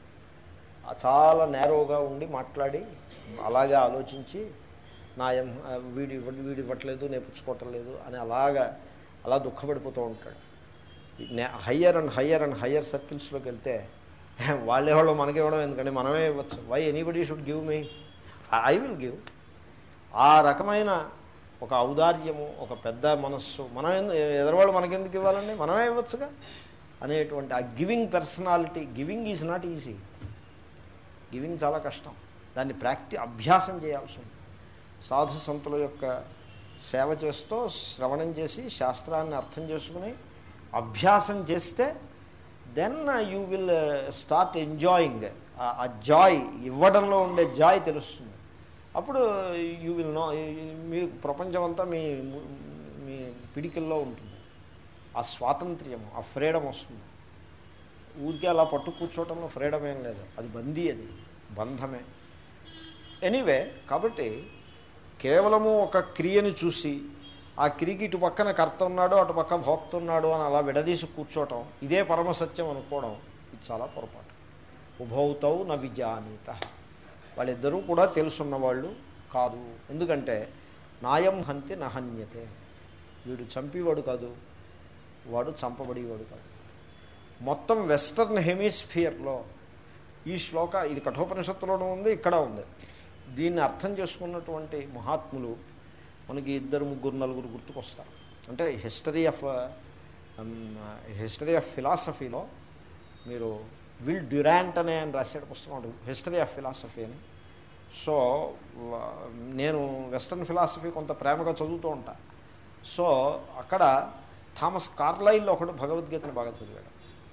ఆ చాలా నేరోగా ఉండి మాట్లాడి అలాగే ఆలోచించి నా ఎం- ఆ వీడి ఇవ్వ- వీడి ఇవ్వట్లేదు నేర్పుచ్చుకోవటం లేదు అని అలాగా అలా దుఃఖపడిపోతూ ఉంటాడు higher and higher and higher సర్కిల్స్లోకి వెళ్తే వాళ్ళే వాళ్ళు మనకి ఇవ్వడం ఎందుకంటే మనమే ఇవ్వచ్చు why anybody should give me I will give ఆ రకమైన ఒక ఔదార్యము ఒక పెద్ద మనస్సు మనం ఎందు- ఎదరవాళ్ళు మనకెందుకు ఇవ్వాలండి మనమే ఇవ్వచ్చుగా అనేటువంటి ఆ giving personality giving is not easy giving చాలా కష్టం దాన్ని ప్రాక్టీ అభ్యాసం చేయాల్సి ఉంది సాధు సంతుల యొక్క సేవ చేస్తూ శ్రవణం చేసి శాస్త్రాన్ని అర్థం చేసుకుని అభ్యాసం చేస్తే then you will start enjoying ఆ జాయ్ ఇవ్వడంలో ఉండే జాయ్ తెలుస్తుంది అప్పుడు యూ విల్ నో మీ ప్రపంచం అంతా మీ మీ పిడికిల్లో ఉంటుంది ఆ స్వాతంత్ర్యము ఆ ఫ్రీడమ్ వస్తుంది ఊరికే అలా పట్టు కూర్చోవటంలో ఫ్రీడమ్ ఏం లేదు అది బందీ అది బంధమే ఎనీవే కాబట్టి కేవలము ఒక క్రియని చూసి ఆ క్రియకి ఇటు పక్కన కర్త ఉన్నాడు అటు పక్క భోక్త ఉన్నాడు అని అలా విడదీసి కూర్చోవటం ఇదే పరమసత్యం అనుకోవడం ఇది చాలా పొరపాటు ఉభౌతౌ న విజానీత వాళ్ళిద్దరూ కూడా తెలుసున్న వాళ్ళు కాదు ఎందుకంటే నాయం హంతి నహన్యతే వీడు చంపేవాడు కాదు వాడు చంపబడేవాడు కాదు మొత్తం వెస్టర్న్ హెమిస్ఫియర్లో ఈ శ్లోక ఇది కఠోపనిషత్తులోనూ ఉంది ఇక్కడ ఉంది దీన్ని అర్థం చేసుకున్నటువంటి మహాత్ములు మనకి ఇద్దరు ముగ్గురు నలుగురు గుర్తుకొస్తారు అంటే హిస్టరీ ఆఫ్ హిస్టరీ ఆఫ్ ఫిలాసఫీలో మీరు విల్ డ్యురాంట్ అనే ఆయన రాసాడు పుస్తకం ఉంటుంది హిస్టరీ ఆఫ్ ఫిలాసఫీ అని సో వ- నేను వెస్టర్న్ ఫిలాసఫీ కొంత ప్రేమగా చదువుతూ ఉంటా సో అక్కడ థామస్ కార్లైల్లో ఒకడు భగవద్గీతను బాగా చదివాడు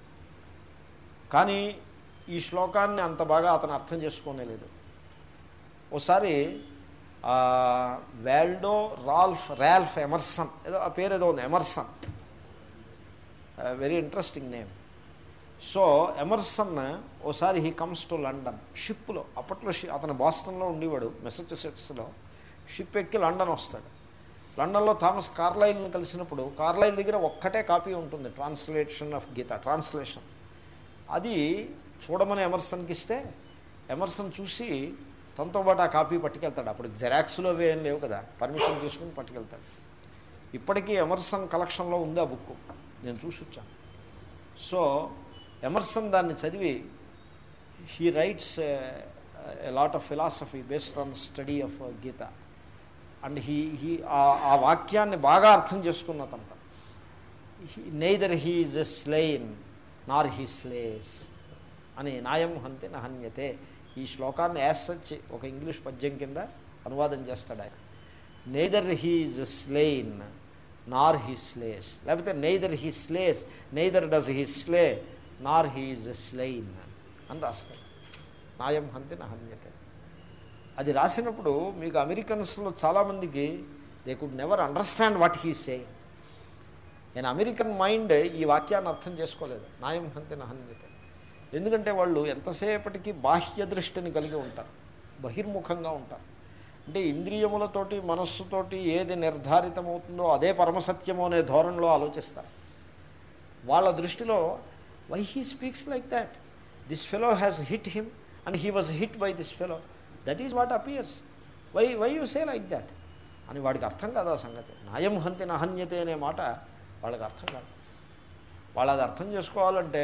కానీ ఈ శ్లోకాన్ని అంత బాగా అతను అర్థం చేసుకోనేలేదు ఓసారి ఆ, వాల్డో రాల్ఫ్ రాల్ఫ్ ఎమర్సన్ ఏదో ఆ పేరు ఏదో ఉంది Emerson very interesting name so Emerson ఓసారి హీ కమ్స్ టు లండన్ షిప్లో అప్పట్లో షి అతను బాస్టన్లో ఉండేవాడు మెసచ్యూసెట్స్లో షిప్ ఎక్కి లండన్ వస్తాడు లండన్లో థామస్ కార్లైల్ని కలిసినప్పుడు కార్లైల్ దగ్గర ఒక్కటే కాపీ ఉంటుంది ట్రాన్స్లేషన్ ఆఫ్ గీత ట్రాన్స్లేషన్ అది చూడమని ఎమర్సన్కి ఇస్తే ఎమర్సన్ చూసి తనతో పాటు ఆ కాపీ పట్టుకెళ్తాడు అప్పుడు జెరాక్స్లో అవి ఏం లేవు కదా పర్మిషన్ తీసుకుని పట్టుకెళ్తాడు ఇప్పటికీ ఎమర్సన్ కలెక్షన్లో ఉంది ఆ బుక్ నేను చూసి వచ్చాను సో ఎమర్సన్ దాన్ని చదివి he writes a lot of philosophy based on study of Gita and he he ఆ వాక్యాన్ని బాగా అర్థం చేసుకున్న తంత neither he is a slain nor he slays అని నాయం హంతి నహన్యతే ఈ శ్లోకాన్ని యాజ్ సచ్ ఒక ఇంగ్లీష్ పద్యం కింద అనువాదం చేస్తాడు ఆయన neither he is slain nor he slays లేకపోతే neither he slays neither does he slay nor he is slain అని రాస్తాడు నాయం హంతి నహన్యతే అది రాసినప్పుడు మీకు అమెరికన్స్లో చాలామందికి they could never understand what he say నేను అమెరికన్ మైండ్ ఈ వాక్యాన్ని అర్థం చేసుకోలేదు నాయం హంతి నహన్యతే ఎందుకంటే వాళ్ళు ఎంతసేపటికి బాహ్య దృష్టిని కలిగి ఉంటారు బహిర్ముఖంగా ఉంటారు అంటే ఇంద్రియములతోటి మనస్సుతోటి ఏది నిర్ధారితమవుతుందో అదే పరమసత్యము అనే ధోరణిలో ఆలోచిస్తారు వాళ్ళ దృష్టిలో why he speaks like that this fellow has hit him and he was hit by this fellow that is what appears why why you say like that అని వాడికి అర్థం కాదు ఆ సంగతి నాయం హంతి నహన్యతే అనే మాట వాళ్ళకి అర్థం కాదు వాళ్ళు అది అర్థం చేసుకోవాలంటే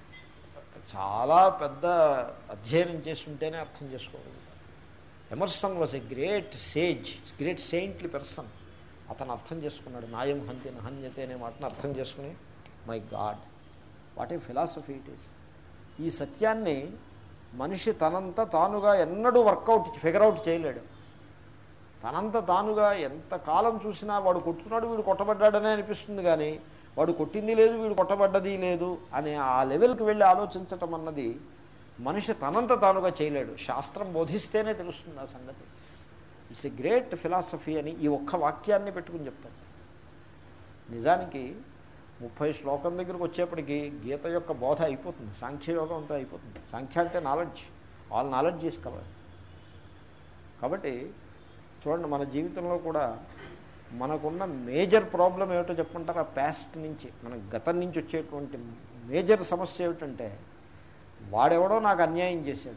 చాలా పెద్ద అధ్యయనం చేసి ఉంటేనే అర్థం చేసుకోగలుగుతారు Emerson was a great sage great saintly person అతను అర్థం చేసుకున్నాడు నాయం హంతి నహన్యతే అనే మాటను అర్థం చేసుకుని my God what a philosophy it is ఈ సత్యాన్ని మనిషి తనంత తానుగా ఎన్నడూ వర్కౌట్ ఫిగర్ అవుట్ చేయలేడు తనంత తానుగా ఎంత కాలం చూసినా వాడు కొట్టున్నాడు వీడు కొట్టబడ్డాడనే అనిపిస్తుంది కానీ వాడు కొట్టింది లేదు వీడు కొట్టబడ్డది లేదు అనే ఆ లెవెల్కి వెళ్ళి ఆలోచించటం అన్నది మనిషి తనంత తానుగా చేయలేడు శాస్త్రం బోధిస్తేనే తెలుస్తుంది ఆ సంగతి ఇట్స్ ఎ గ్రేట్ ఫిలాసఫీ అని ఈ ఒక్క వాక్యాన్ని పెట్టుకుని చెప్తాను నిజానికి ముప్పై శ్లోకం దగ్గరికి వచ్చేప్పటికి గీత యొక్క బోధ అయిపోతుంది సాంఖ్యయోగం అంతా అయిపోతుంది సాంఖ్య అంటే నాలెడ్జ్ ఆల్ నాలెడ్జ్ తీసుకోవాలి కాబట్టి చూడండి మన జీవితంలో కూడా మనకున్న మేజర్ ప్రాబ్లం ఏమిటో చెప్పంటారు ఆ ప్యాస్ట్ నుంచి మన గతం నుంచి వచ్చేటువంటి మేజర్ సమస్య ఏమిటంటే వాడెవడో నాకు అన్యాయం చేశాడు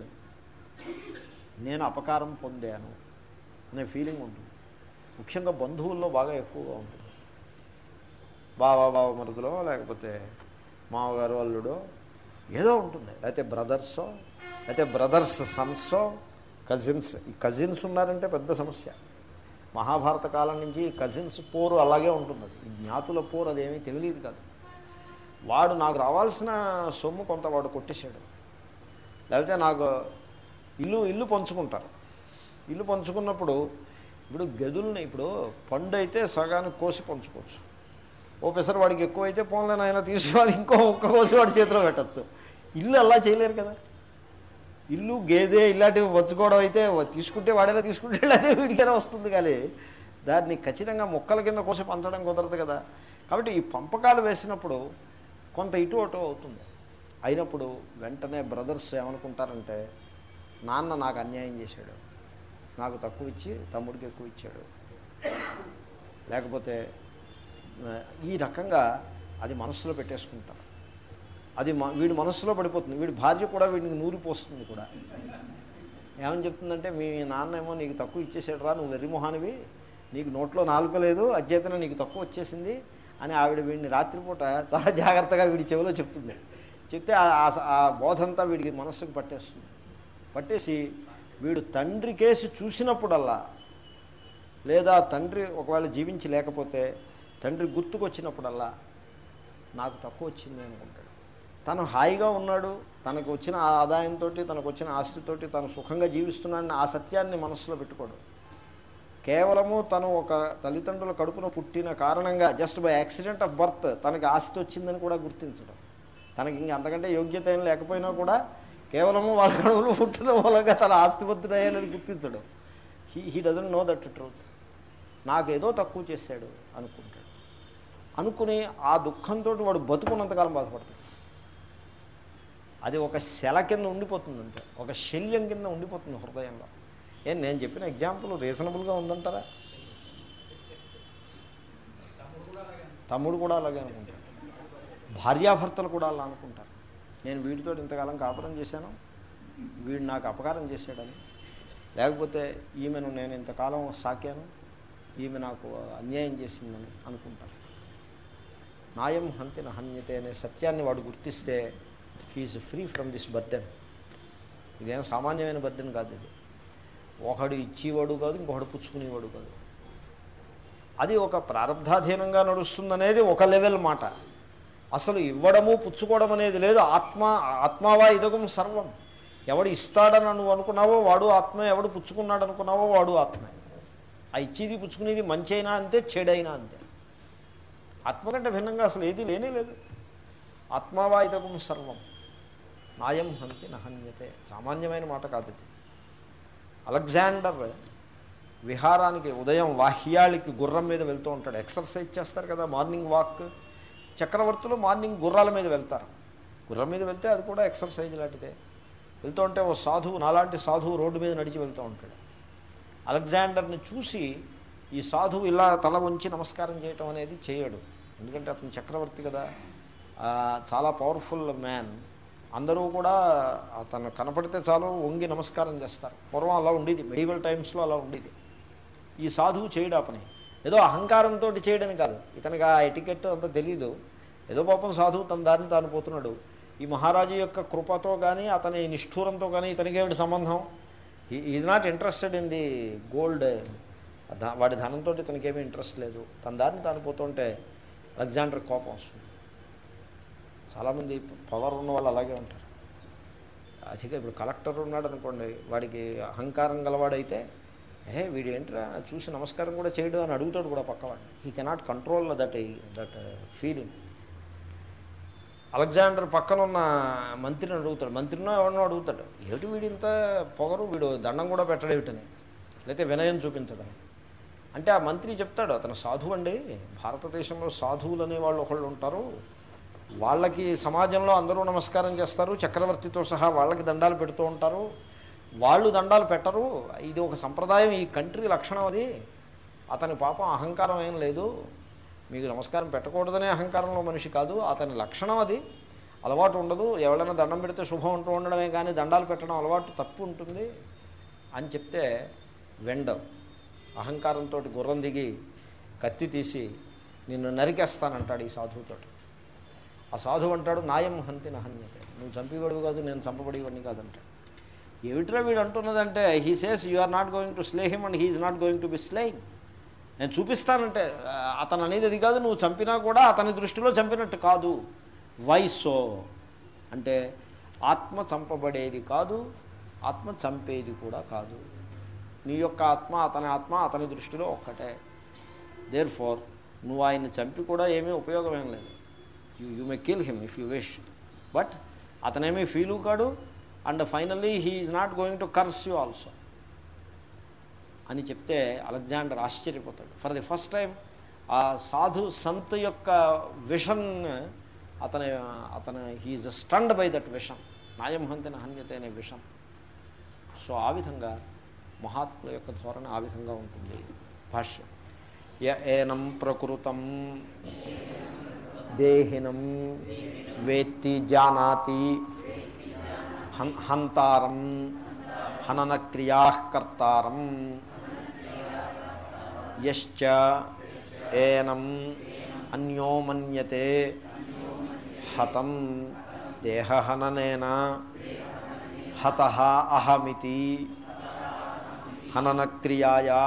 నేను అపకారం పొందాను అనే ఫీలింగ్ ఉంటుంది ముఖ్యంగా బంధువుల్లో బాగా ఎక్కువగా ఉంటుంది బావ బావ మరుదులో లేకపోతే మామగారు అల్లుడో ఏదో ఉంటుంది లేకపోతే బ్రదర్సో లేకపోతే బ్రదర్స్ సన్సో కజిన్స్ ఈ కజిన్స్ ఉన్నారంటే పెద్ద సమస్య మహాభారత కాలం నుంచి ఈ కజిన్స్ పోరు అలాగే ఉంటుంది అది. ఈ జ్ఞాతుల పోరు అదేమీ తెలియదు కాదు వాడు నాకు రావాల్సిన సొమ్ము కొంత వాడు కొట్టేశాడు లేకపోతే నాకు ఇల్లు ఇల్లు పంచుకుంటారు ఇల్లు పంచుకున్నప్పుడు ఇప్పుడు గదుల్ని ఇప్పుడు పండు అయితే సగానికి కోసి పంచుకోవచ్చు ఓపెసర్ వాడికి ఎక్కువైతే పోన్లేని ఆయన తీసి వాడు ఇంకో ఒక్క కోసి వాడి చేతిలో పెట్టచ్చు ఇల్లు అలా చేయలేరు కదా ఇల్లు గేదె ఇలాంటివి వచ్చుకోవడం అయితే తీసుకుంటే వాడేలా తీసుకుంటే అదే వీడికైనా వస్తుంది కానీ దాన్ని ఖచ్చితంగా మొక్కల కింద కోసి పంచడం కుదరదు కదా కాబట్టి ఈ పంపకాలు వేసినప్పుడు కొంత ఇటు అటు అవుతుంది అయినప్పుడు వెంటనే బ్రదర్స్ ఏమనుకుంటారంటే నాన్న నాకు అన్యాయం చేశాడు నాకు తక్కువ ఇచ్చి తమ్ముడికి ఎక్కువ ఇచ్చాడు లేకపోతే ఆ, ఈ రకంగా అది మనస్సులో పెట్టేసుకుంటారు అది మ- వీడి మనస్సులో పడిపోతుంది వీడి భార్య కూడా వీడికి నూరిపోస్తుంది కూడా ఏమని చెప్తుందంటే మీ నాన్న ఏమో నీకు తక్కువ ఇచ్చేసాడు రా నువ్వు వెర్రి మొహానివి నీకు నోట్లో నాలుక లేదు అధ్యతన నీకు తక్కువ వచ్చేసింది అని ఆవిడ వీడిని రాత్రిపూట చాలా జాగ్రత్తగా వీడి చెవిలో చెప్తుంది చెప్తే ఆ- ఆ- ఆ బోధంతా వీడికి మనస్సుకు పట్టేస్తుంది పట్టేసి వీడు తండ్రి కేసు చూసినప్పుడల్లా లేదా తండ్రి ఒకవేళ జీవించి లేకపోతే తండ్రి గుర్తుకొచ్చినప్పుడల్లా నాకు తక్కువ వచ్చింది అనుకుంటాడు తను హాయిగా ఉన్నాడు తనకు వచ్చిన ఆ ఆదాయంతో తనకు వచ్చిన ఆస్తితోటి తను సుఖంగా జీవిస్తున్నాడని ఆ సత్యాన్ని మనసులో పెట్టుకోడు కేవలము తను ఒక తల్లిదండ్రుల కడుపున పుట్టిన కారణంగా just by accident of birth తనకి ఆస్తి వచ్చిందని కూడా గుర్తించడం తనకి ఇంక అంతకంటే యోగ్యత ఏం లేకపోయినా కూడా కేవలము వాళ్ళ కడుపులో పుట్టిన మూలంగా తన ఆస్తిపత్రుడయ్యానని గుర్తించడం he he doesn't know that truth నాకేదో తక్కువ చేశాడు అనుకుంటాడు అనుకుని ఆ దుఃఖంతో వాడు బతుకున్నంతకాలం బాధపడతాడు అది ఒక శల కింద ఉండిపోతుంది అంతే ఒక శల్యం కింద ఉండిపోతుంది హృదయంలో ఏం నేను చెప్పిన ఎగ్జాంపుల్ రీజనబుల్గా ఉందంటారా తమ్ముడు కూడా అలాగే అనుకుంటాడు భార్యాభర్తలు కూడా అలా అనుకుంటారు నేను వీడితో ఇంతకాలం కాపురం చేశాను వీడు నాకు అపకారం చేశాడని లేకపోతే ఈమెను నేను ఇంతకాలం సాకాను ఈమె నాకు అన్యాయం చేసిందని అనుకుంటారు నాయం హంతి నహన్యతే అనే సత్యాన్ని వాడు గుర్తిస్తే he's free from this burden ఇదేం సామాన్యమైన బర్డెన్ కాదు ఇది ఒకడు ఇచ్చేవాడు కాదు ఇంకొకడు పుచ్చుకునేవాడు కాదు అది ఒక ప్రారంధాధీనంగా నడుస్తుందనేది ఒక లెవెల్ మాట అసలు ఇవ్వడము పుచ్చుకోవడం అనేది లేదు ఆత్మ ఆత్మావా ఇదగం సర్వం ఎవడు ఇస్తాడని నువ్వు అనుకున్నావో వాడు ఆత్మ ఎవడు పుచ్చుకున్నాడు అనుకున్నావో వాడు ఆత్మే ఆ ఇచ్చేది పుచ్చుకునేది మంచి అయినా అంతే చెడైనా అంతే ఆత్మ కంటే భిన్నంగా అసలు ఏది లేనే లేదు ఆత్మావా ఇదగం సర్వం నాయం హంతి నహన్యతే సామాన్యమైన మాట కాదు ఇది అలెగ్జాండర్ విహారానికి ఉదయం వాహ్యాళికి గుర్రం మీద వెళ్తూ ఉంటాడు ఎక్సర్సైజ్ చేస్తారు కదా మార్నింగ్ వాక్ చక్రవర్తులు మార్నింగ్ గుర్రాల మీద వెళ్తారు గుర్రం మీద వెళ్తే అది కూడా ఎక్సర్సైజ్ లాంటిదే వెళ్తూ ఉంటే ఓ సాధువు నాలాంటి సాధువు రోడ్డు మీద నడిచి వెళ్తూ ఉంటాడు అలెగ్జాండర్ని చూసి ఈ సాధువు ఇలా తల వంచి నమస్కారం చేయటం అనేది చేయడు ఎందుకంటే అతను చక్రవర్తి కదా ఆ, చాలా పవర్ఫుల్ మ్యాన్ అందరూ కూడా అతను కనపడితే చాలు వంగి నమస్కారం చేస్తారు పూర్వం అలా ఉండేది మెడివల్ టైమ్స్లో అలా ఉండేది ఈ సాధువు చేయడు ఆ పని ఏదో అహంకారంతో చేయడని కాదు ఇతనికి ఆ ఎటికెట్ అంత తెలీదు ఏదో పాపం సాధువు తన దారిని తాను పోతున్నాడు ఈ మహారాజు యొక్క కృపతో కానీ అతని నిష్ఠూరంతో కానీ ఇతనికి ఏమిటి సంబంధం is not interested in the gold వాడి ధనంతో ఇతనికేమీ ఇంట్రెస్ట్ లేదు తన దారిని తాను పోతుంటే అలెగ్జాండర్ కోపం వస్తుంది చాలామంది పవర్ ఉన్న వాళ్ళు అలాగే ఉంటారు అధిక ఇప్పుడు కలెక్టర్ ఉన్నాడు అనుకోండి వాడికి అహంకారం గలవాడైతే అరే వీడు ఏంట్రా చూసి నమస్కారం కూడా చేయడు అని అడుగుతాడు కూడా పక్కవాడు he cannot control that that feeling Alexander పక్కన ఉన్న మంత్రిని అడుగుతాడు మంత్రినో ఎవరినో అడుగుతాడు ఏమిటి వీడు ఇంత పొగరు వీడు దండం కూడా పెట్టడేమిటని లేకపోతే వినయం చూపించడం అంటే ఆ మంత్రి చెప్తాడు అతను సాధువు అండి భారతదేశంలో సాధువులు అనే వాళ్ళు ఒకళ్ళు ఉంటారు వాళ్ళకి సమాజంలో అందరూ నమస్కారం చేస్తారు చక్రవర్తితో సహా వాళ్ళకి దండాలు పెడుతూ ఉంటారు వాళ్ళు దండాలు పెట్టరు ఇది ఒక సంప్రదాయం ఈ కంట్రీ లక్షణం అది అతని పాపం అహంకారం ఏం లేదు మీకు నమస్కారం పెట్టకూడదనే అహంకారంలో మనిషి కాదు అతని లక్షణం అది అలవాటు ఉండదు ఎవరైనా దండం పెడితే శుభం ఉంటూ ఉండడమే కానీ దండాలు పెట్టడం అలవాటు తప్పు ఉంటుంది అని చెప్తే వెండ అహంకారంతో గుర్రం దిగి కత్తి తీసి నిన్ను నరికేస్తానంటాడు ఈ సాధువుతోటి ఆ సాధువు అంటాడు నాయం హంతి నహన్యతే నువ్వు చంపివాడు కాదు నేను చంపబడేవాడిని కాదంటాడు ఏమిట్రా వీడు అంటున్నదంటే he says you are not going to slay him and he's not going to be slaying నేను చూపిస్తానంటే ఆ, అతను అనేది అది కాదు నువ్వు చంపినా కూడా అతని దృష్టిలో చంపినట్టు కాదు వైసో అంటే ఆత్మ చంపబడేది కాదు ఆత్మ చంపేది కూడా కాదు నీ యొక్క ఆత్మ అతని ఆత్మ అతని దృష్టిలో ఒక్కటే దేర్ ఫోర్ నువ్వు ఆయన్ని చంపి కూడా ఏమీ ఉపయోగం ఏం లేదు you you may kill him if you wish but అతనేమీ ఫీలు కాడు and finally he is not going to curse you also అని చెప్తే అలెగ్జాండర్ ఆశ్చర్యపోతాడు ఫర్ ది ఫస్ట్ టైం ఆ సాధు సంత్ యొక్క విషన్ అతని అతను he's stand by that vision నాయం హంతిన హన్యత అనే విషం సో ఆ విధంగా మహాత్ముల యొక్క ధోరణి ఆ విధంగా ఉంటుంది భాష్యం య ఏనం ప్రకృతం దేహినం వేత్తి జానాతి హన్ హంతారం హననక్రియా కర్తారం యశ్చ ఏనం అన్యో మన్యతే హతం దేహహననేన హత అహమితి హననక్రియాయా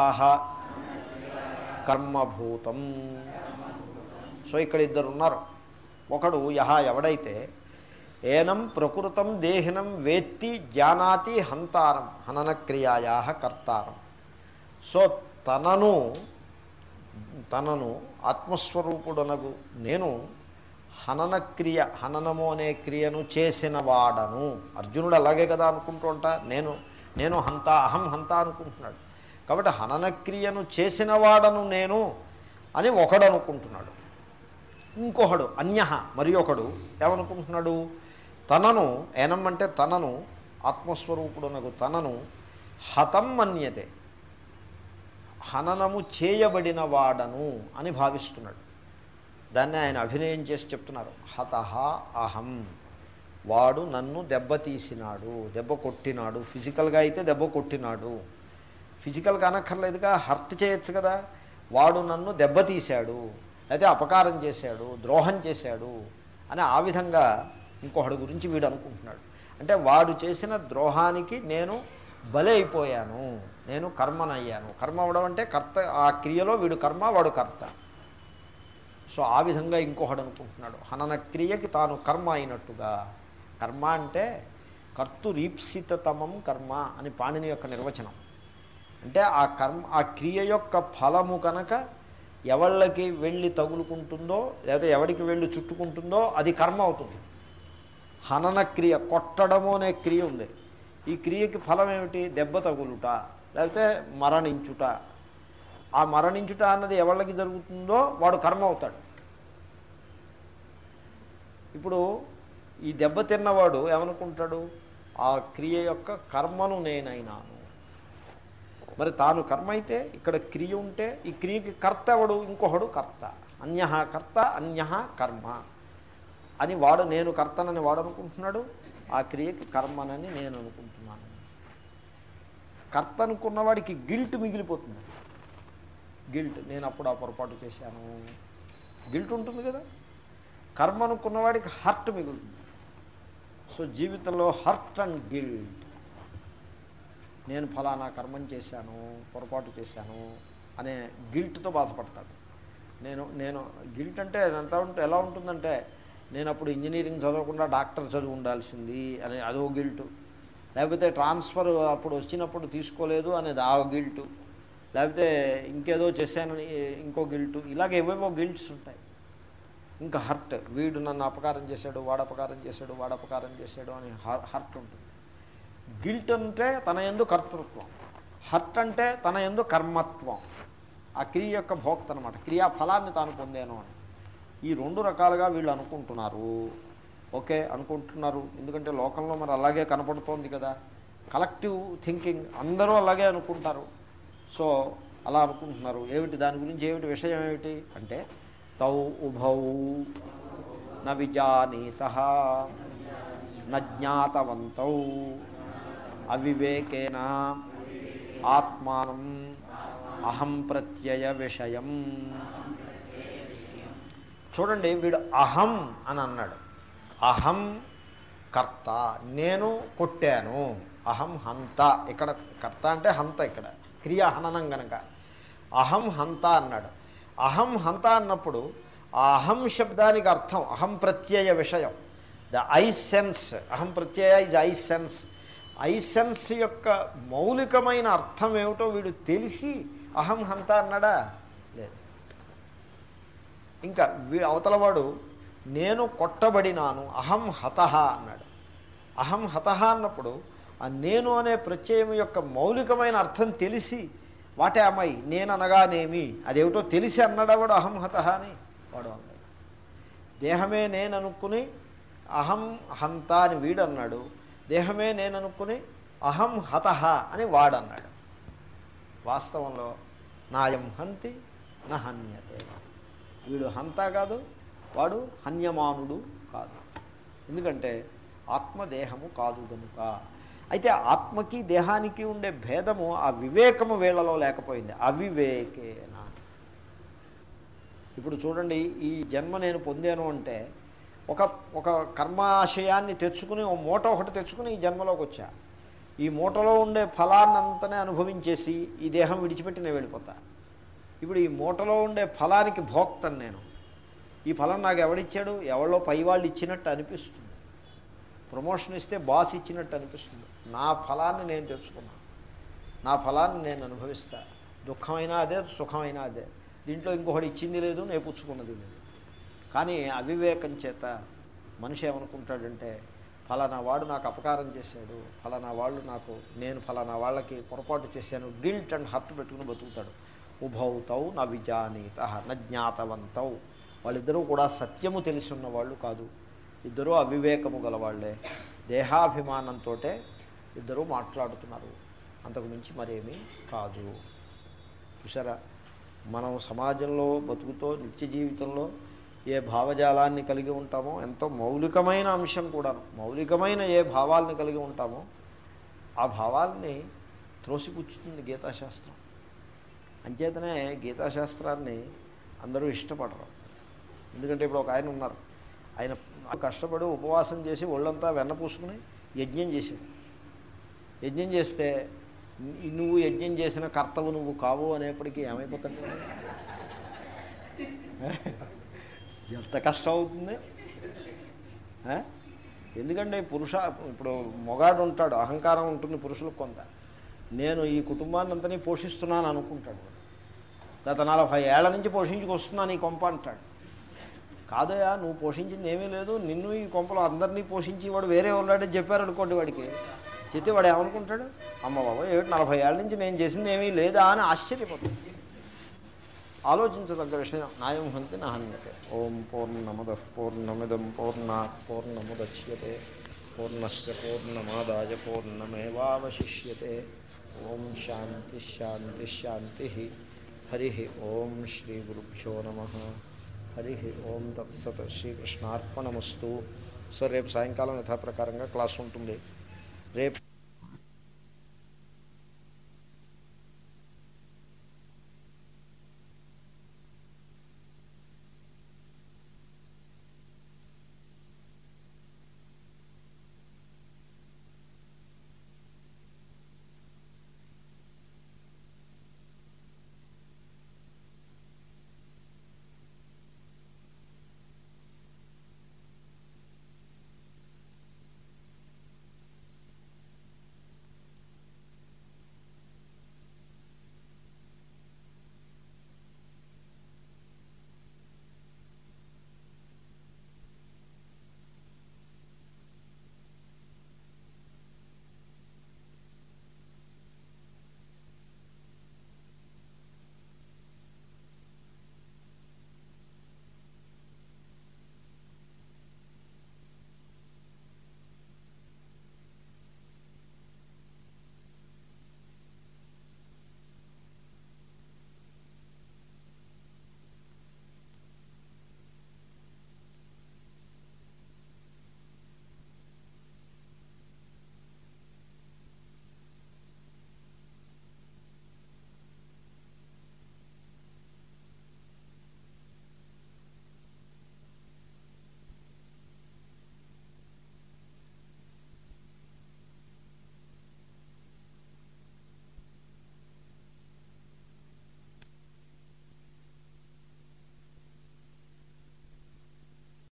కర్మభూతం సో ఇక్కడ ఇద్దరు ఉన్నారు ఒకడు యహ ఎవడైతే ఏనం ప్రకృతం దేహినం వేత్తి జానాతి హంతారం హననక్రియాయా కర్తారం సో తనను తనను ఆత్మస్వరూపుడనగు నేను హనన క్రియ హననము అనే క్రియను చేసిన వాడను అర్జునుడు అలాగే కదా అనుకుంటూ ఉంటా నేను నేను హంత అహం హంత అనుకుంటున్నాడు కాబట్టి హనన క్రియను చేసిన వాడను నేను అని ఒకడు అనుకుంటున్నాడు ఇంకొకడు అన్య మరి ఒకడు ఏమనుకుంటున్నాడు తనను ఏనం అంటే తనను ఆత్మస్వరూపుడునకు తనను హతం మన్యతే హననము చేయబడిన వాడను అని భావిస్తున్నాడు దాన్ని ఆయన అభినయం చేసి చెప్తున్నారు హతహ అహం వాడు నన్ను దెబ్బతీసినాడు దెబ్బ కొట్టినాడు ఫిజికల్గా అయితే దెబ్బ కొట్టినాడు ఫిజికల్గా అనక్కర్లేదుగా హర్ట్ చేయొచ్చు కదా వాడు నన్ను దెబ్బతీశాడు అయితే అపకారం చేశాడు ద్రోహం చేశాడు అని ఆ విధంగా ఇంకొకటి గురించి వీడు అనుకుంటున్నాడు అంటే వాడు చేసిన ద్రోహానికి నేను బలి అయిపోయాను నేను కర్మనయ్యాను కర్మ అవడం అంటే కర్త ఆ క్రియలో వీడు కర్మ వాడు కర్త సో ఆ విధంగా ఇంకొకడు అనుకుంటున్నాడు హనన క్రియకి తాను కర్మ అయినట్టుగా కర్మ అంటే కర్తురీప్సితతమం కర్మ అని పాణిని యొక్క నిర్వచనం అంటే ఆ కర్మ ఆ క్రియ యొక్క ఫలము కనుక ఎవళ్ళకి వెళ్ళి తగులుకుంటుందో లేదా ఎవరికి వెళ్ళి చుట్టుకుంటుందో అది కర్మ అవుతుంది హనన క్రియ కొట్టడము అనే క్రియ ఉంది ఈ క్రియకి ఫలం ఏమిటి దెబ్బ తగులుట లేకపోతే మరణించుట ఆ మరణించుట అన్నది ఎవళ్ళకి జరుగుతుందో వాడు కర్మ అవుతాడు ఇప్పుడు ఈ దెబ్బ తిన్నవాడు ఏమనుకుంటాడు ఆ క్రియ యొక్క కర్మను నేనైనాను మరి తాను కర్మ అయితే ఇక్కడ క్రియ ఉంటే ఈ క్రియకి కర్త ఎవడు ఇంకొకడు కర్త అన్య కర్త అన్య కర్మ అని వాడు నేను కర్తనని వాడు అనుకుంటున్నాడు ఆ క్రియకి కర్మనని నేను అనుకుంటున్నాను కర్త అనుకున్న వాడికి గిల్ట్ మిగిలిపోతుంది గిల్ట్ నేను అప్పుడు ఆ పొరపాటు చేశాను గిల్ట్ ఉంటుంది కదా కర్మ అనుకున్నవాడికి హర్ట్ మిగులుతుంది సో జీవితంలో హర్ట్ అండ్ గిల్ట్ నేను ఫలానా కర్మం చేశాను పొరపాటు చేశాను అనే గిల్ట్తో బాధపడతాడు నేను నేను గిల్ట్ అంటే అదంతా ఉంటే ఎలా ఉంటుందంటే నేను అప్పుడు ఇంజనీరింగ్ చదవకుండా డాక్టర్ చదువు ఉండాల్సింది అనే అదో గిల్టు లేకపోతే ట్రాన్స్ఫర్ అప్పుడు వచ్చినప్పుడు తీసుకోలేదు అనేది ఆ గిల్టు లేకపోతే ఇంకేదో చేశానని ఇంకో గిల్టు ఇలాగ ఏవేవో గిల్ట్స్ ఉంటాయి ఇంకా హర్ట్ వీడు నన్ను అపకారం చేశాడు వాడు అపకారం చేశాడు వాడు అపకారం చేశాడు అని హర్ట్ ఉంటుంది గిల్ట్ అంటే తన ఎందు కర్తృత్వం హర్ట్ అంటే తన ఎందు కర్మత్వం ఆ క్రియ యొక్క భోక్త అనమాట క్రియా ఫలాన్ని తాను పొందాను అని ఈ రెండు రకాలుగా వీళ్ళు అనుకుంటున్నారు ఓకే అనుకుంటున్నారు ఎందుకంటే లోకంలో మరి అలాగే కనపడుతోంది కదా కలెక్టివ్ థింకింగ్ అందరూ అలాగే అనుకుంటారు సో అలా అనుకుంటున్నారు ఏమిటి దాని గురించి ఏమిటి విషయం ఏమిటి అంటే తౌ ఉభౌ న విజానీత నజ్ఞాతవంతౌ అవివేకేన ఆత్మానం అహం ప్రత్యయ విషయం చూడండి వీడు అహం అని అన్నాడు అహం కర్త నేను కొట్టాను అహం హంత ఇక్కడ కర్త అంటే హంత ఇక్కడ క్రియ హననం గనక అహం హంత అన్నాడు అహం హంత అన్నప్పుడు ఆ అహం శబ్దానికి అర్థం అహం ప్రత్యయ విషయం ద ఐ సెన్స్ అహం ప్రత్యయ is I sense I sense యొక్క మౌలికమైన అర్థం ఏమిటో వీడు తెలిసి అహం హంత అన్నాడా లేదు ఇంకా వీ అవతలవాడు నేను కొట్టబడినాను అహం హతహ అన్నాడు అహం హతహ అన్నప్పుడు ఆ నేను అనే ప్రత్యయం యొక్క మౌలికమైన అర్థం తెలిసి వాటే అమ్మాయి నేను అనగానేమి అదేమిటో తెలిసి అన్నాడా వాడు అహం హతహ అని వాడు అన్నాడు దేహమే నేను అనుకుని అహం హంత అని వీడు అన్నాడు దేహమే నేను అనుకుని అహం హతహ అని వాడన్నాడు వాస్తవంలో నాయం హంతి నా హన్యతే వీడు హంత కాదు వాడు హన్యమానుడు కాదు ఎందుకంటే ఆత్మదేహము కాదు కనుక అయితే ఆత్మకి దేహానికి ఉండే భేదము ఆ వివేకము వేళలో లేకపోయింది అవివేకేన ఇప్పుడు చూడండి ఈ జన్మ నేను పొందాను అంటే ఒక ఒక కర్మాశయాన్ని తెచ్చుకుని ఓ మూట ఒకటి తెచ్చుకుని ఈ జన్మలోకి వచ్చా ఈ మూటలో ఉండే ఫలాన్నంతనే అనుభవించేసి ఈ దేహం విడిచిపెట్టి నేను వెళ్ళిపోతా ఇప్పుడు ఈ మూటలో ఉండే ఫలానికి భోక్తను నేను ఈ ఫలం నాకు ఎవడిచ్చాడు ఎవరో పైవాళ్ళు ఇచ్చినట్టు అనిపిస్తుంది ప్రమోషన్ ఇస్తే బాస్ ఇచ్చినట్టు అనిపిస్తుంది నా ఫలాన్ని నేను తెచ్చుకున్నాను నా ఫలాన్ని నేను అనుభవిస్తా దుఃఖమైనా అదే సుఖమైనా అదే దీంట్లో ఇంకొకటి ఇచ్చింది లేదు నేను పుచ్చుకున్నది లేదు కానీ అవివేకం చేత మనిషి ఏమనుకుంటాడంటే ఫలానా వాడు నాకు అపకారం చేశాడు ఫలానా వాళ్ళు నాకు నేను ఫలానా వాళ్ళకి పొరపాటు చేశాను గిల్ట్ అండ్ హర్ట్ పెట్టుకుని బతుకుతాడు ఉభౌతౌ న విజానీత న జ్ఞాతవంతౌ వాళ్ళిద్దరూ కూడా సత్యము తెలిసి ఉన్న వాళ్ళు కాదు ఇద్దరూ అవివేకము గలవాళ్లే దేహాభిమానంతో ఇద్దరూ మాట్లాడుతున్నారు అంతకు మించి మరేమీ కాదు చూసారా మనం సమాజంలో బతుకుతో నిత్య జీవితంలో ఏ భావజాలాన్ని కలిగి ఉంటామో ఎంతో మౌలికమైన అంశం కూడాను మౌలికమైన ఏ భావాల్ని కలిగి ఉంటామో ఆ భావాల్ని త్రోసిపుచ్చుతుంది గీతాశాస్త్రం అంచేతనే గీతాశాస్త్రాన్ని అందరూ ఇష్టపడరు ఎందుకంటే ఇప్పుడు ఒక ఆయన ఉన్నారు ఆయన కష్టపడి ఉపవాసం చేసి ఒళ్ళంతా వెన్న పూసుకుని యజ్ఞం చేశాడు యజ్ఞం చేస్తే ని- నువ్వు యజ్ఞం చేసిన కర్తవు నువ్వు కావు అనేప్పటికీ ఏమైపోతుంది ఎంత కష్టం అవుతుంది ఆ? ఎందుకంటే పురుష ఇప్పుడు మొగాడు ఉంటాడు అహంకారం ఉంటుంది పురుషులకు కొంత నేను ఈ కుటుంబాన్ని అంతని పోషిస్తున్నాను అనుకుంటాడు గత నలభై ఏళ్ల నుంచి పోషించుకొస్తున్నాను ఈ కొంప అంటాడు కాదయా నువ్వు పోషించింది ఏమీ లేదు నిన్ను ఈ కొంపలో అందరినీ పోషించి వాడు వేరే ఉన్నాడని చెప్పారు అనుకోండి వాడికి చెప్తే వాడు ఏమనుకుంటాడు అమ్మ బాబా ఏమిటి నలభై ఏళ్ళ నుంచి నేను చేసింది ఏమీ లేదా అని ఆశ్చర్యపోతాడు ఆలోచించదగ్గ విషయం నాయం హంతి నా హన్యతే ఓం పూర్ణమద పూర్ణమిదం పూర్ణ పూర్ణముద్యతే పూర్ణస్ పూర్ణమాదాయ పూర్ణమేవాశిష్యతే ఓం శాంతి శాంతి శాంతి హరి ఓం శ్రీ గురుభ్యో నమ హరి ఓం తత్సత్ శ్రీకృష్ణార్పణమస్తు సో రేపు సాయంకాలం యథాప్రకారంగా క్లాస్ ఉంటుంది రేపు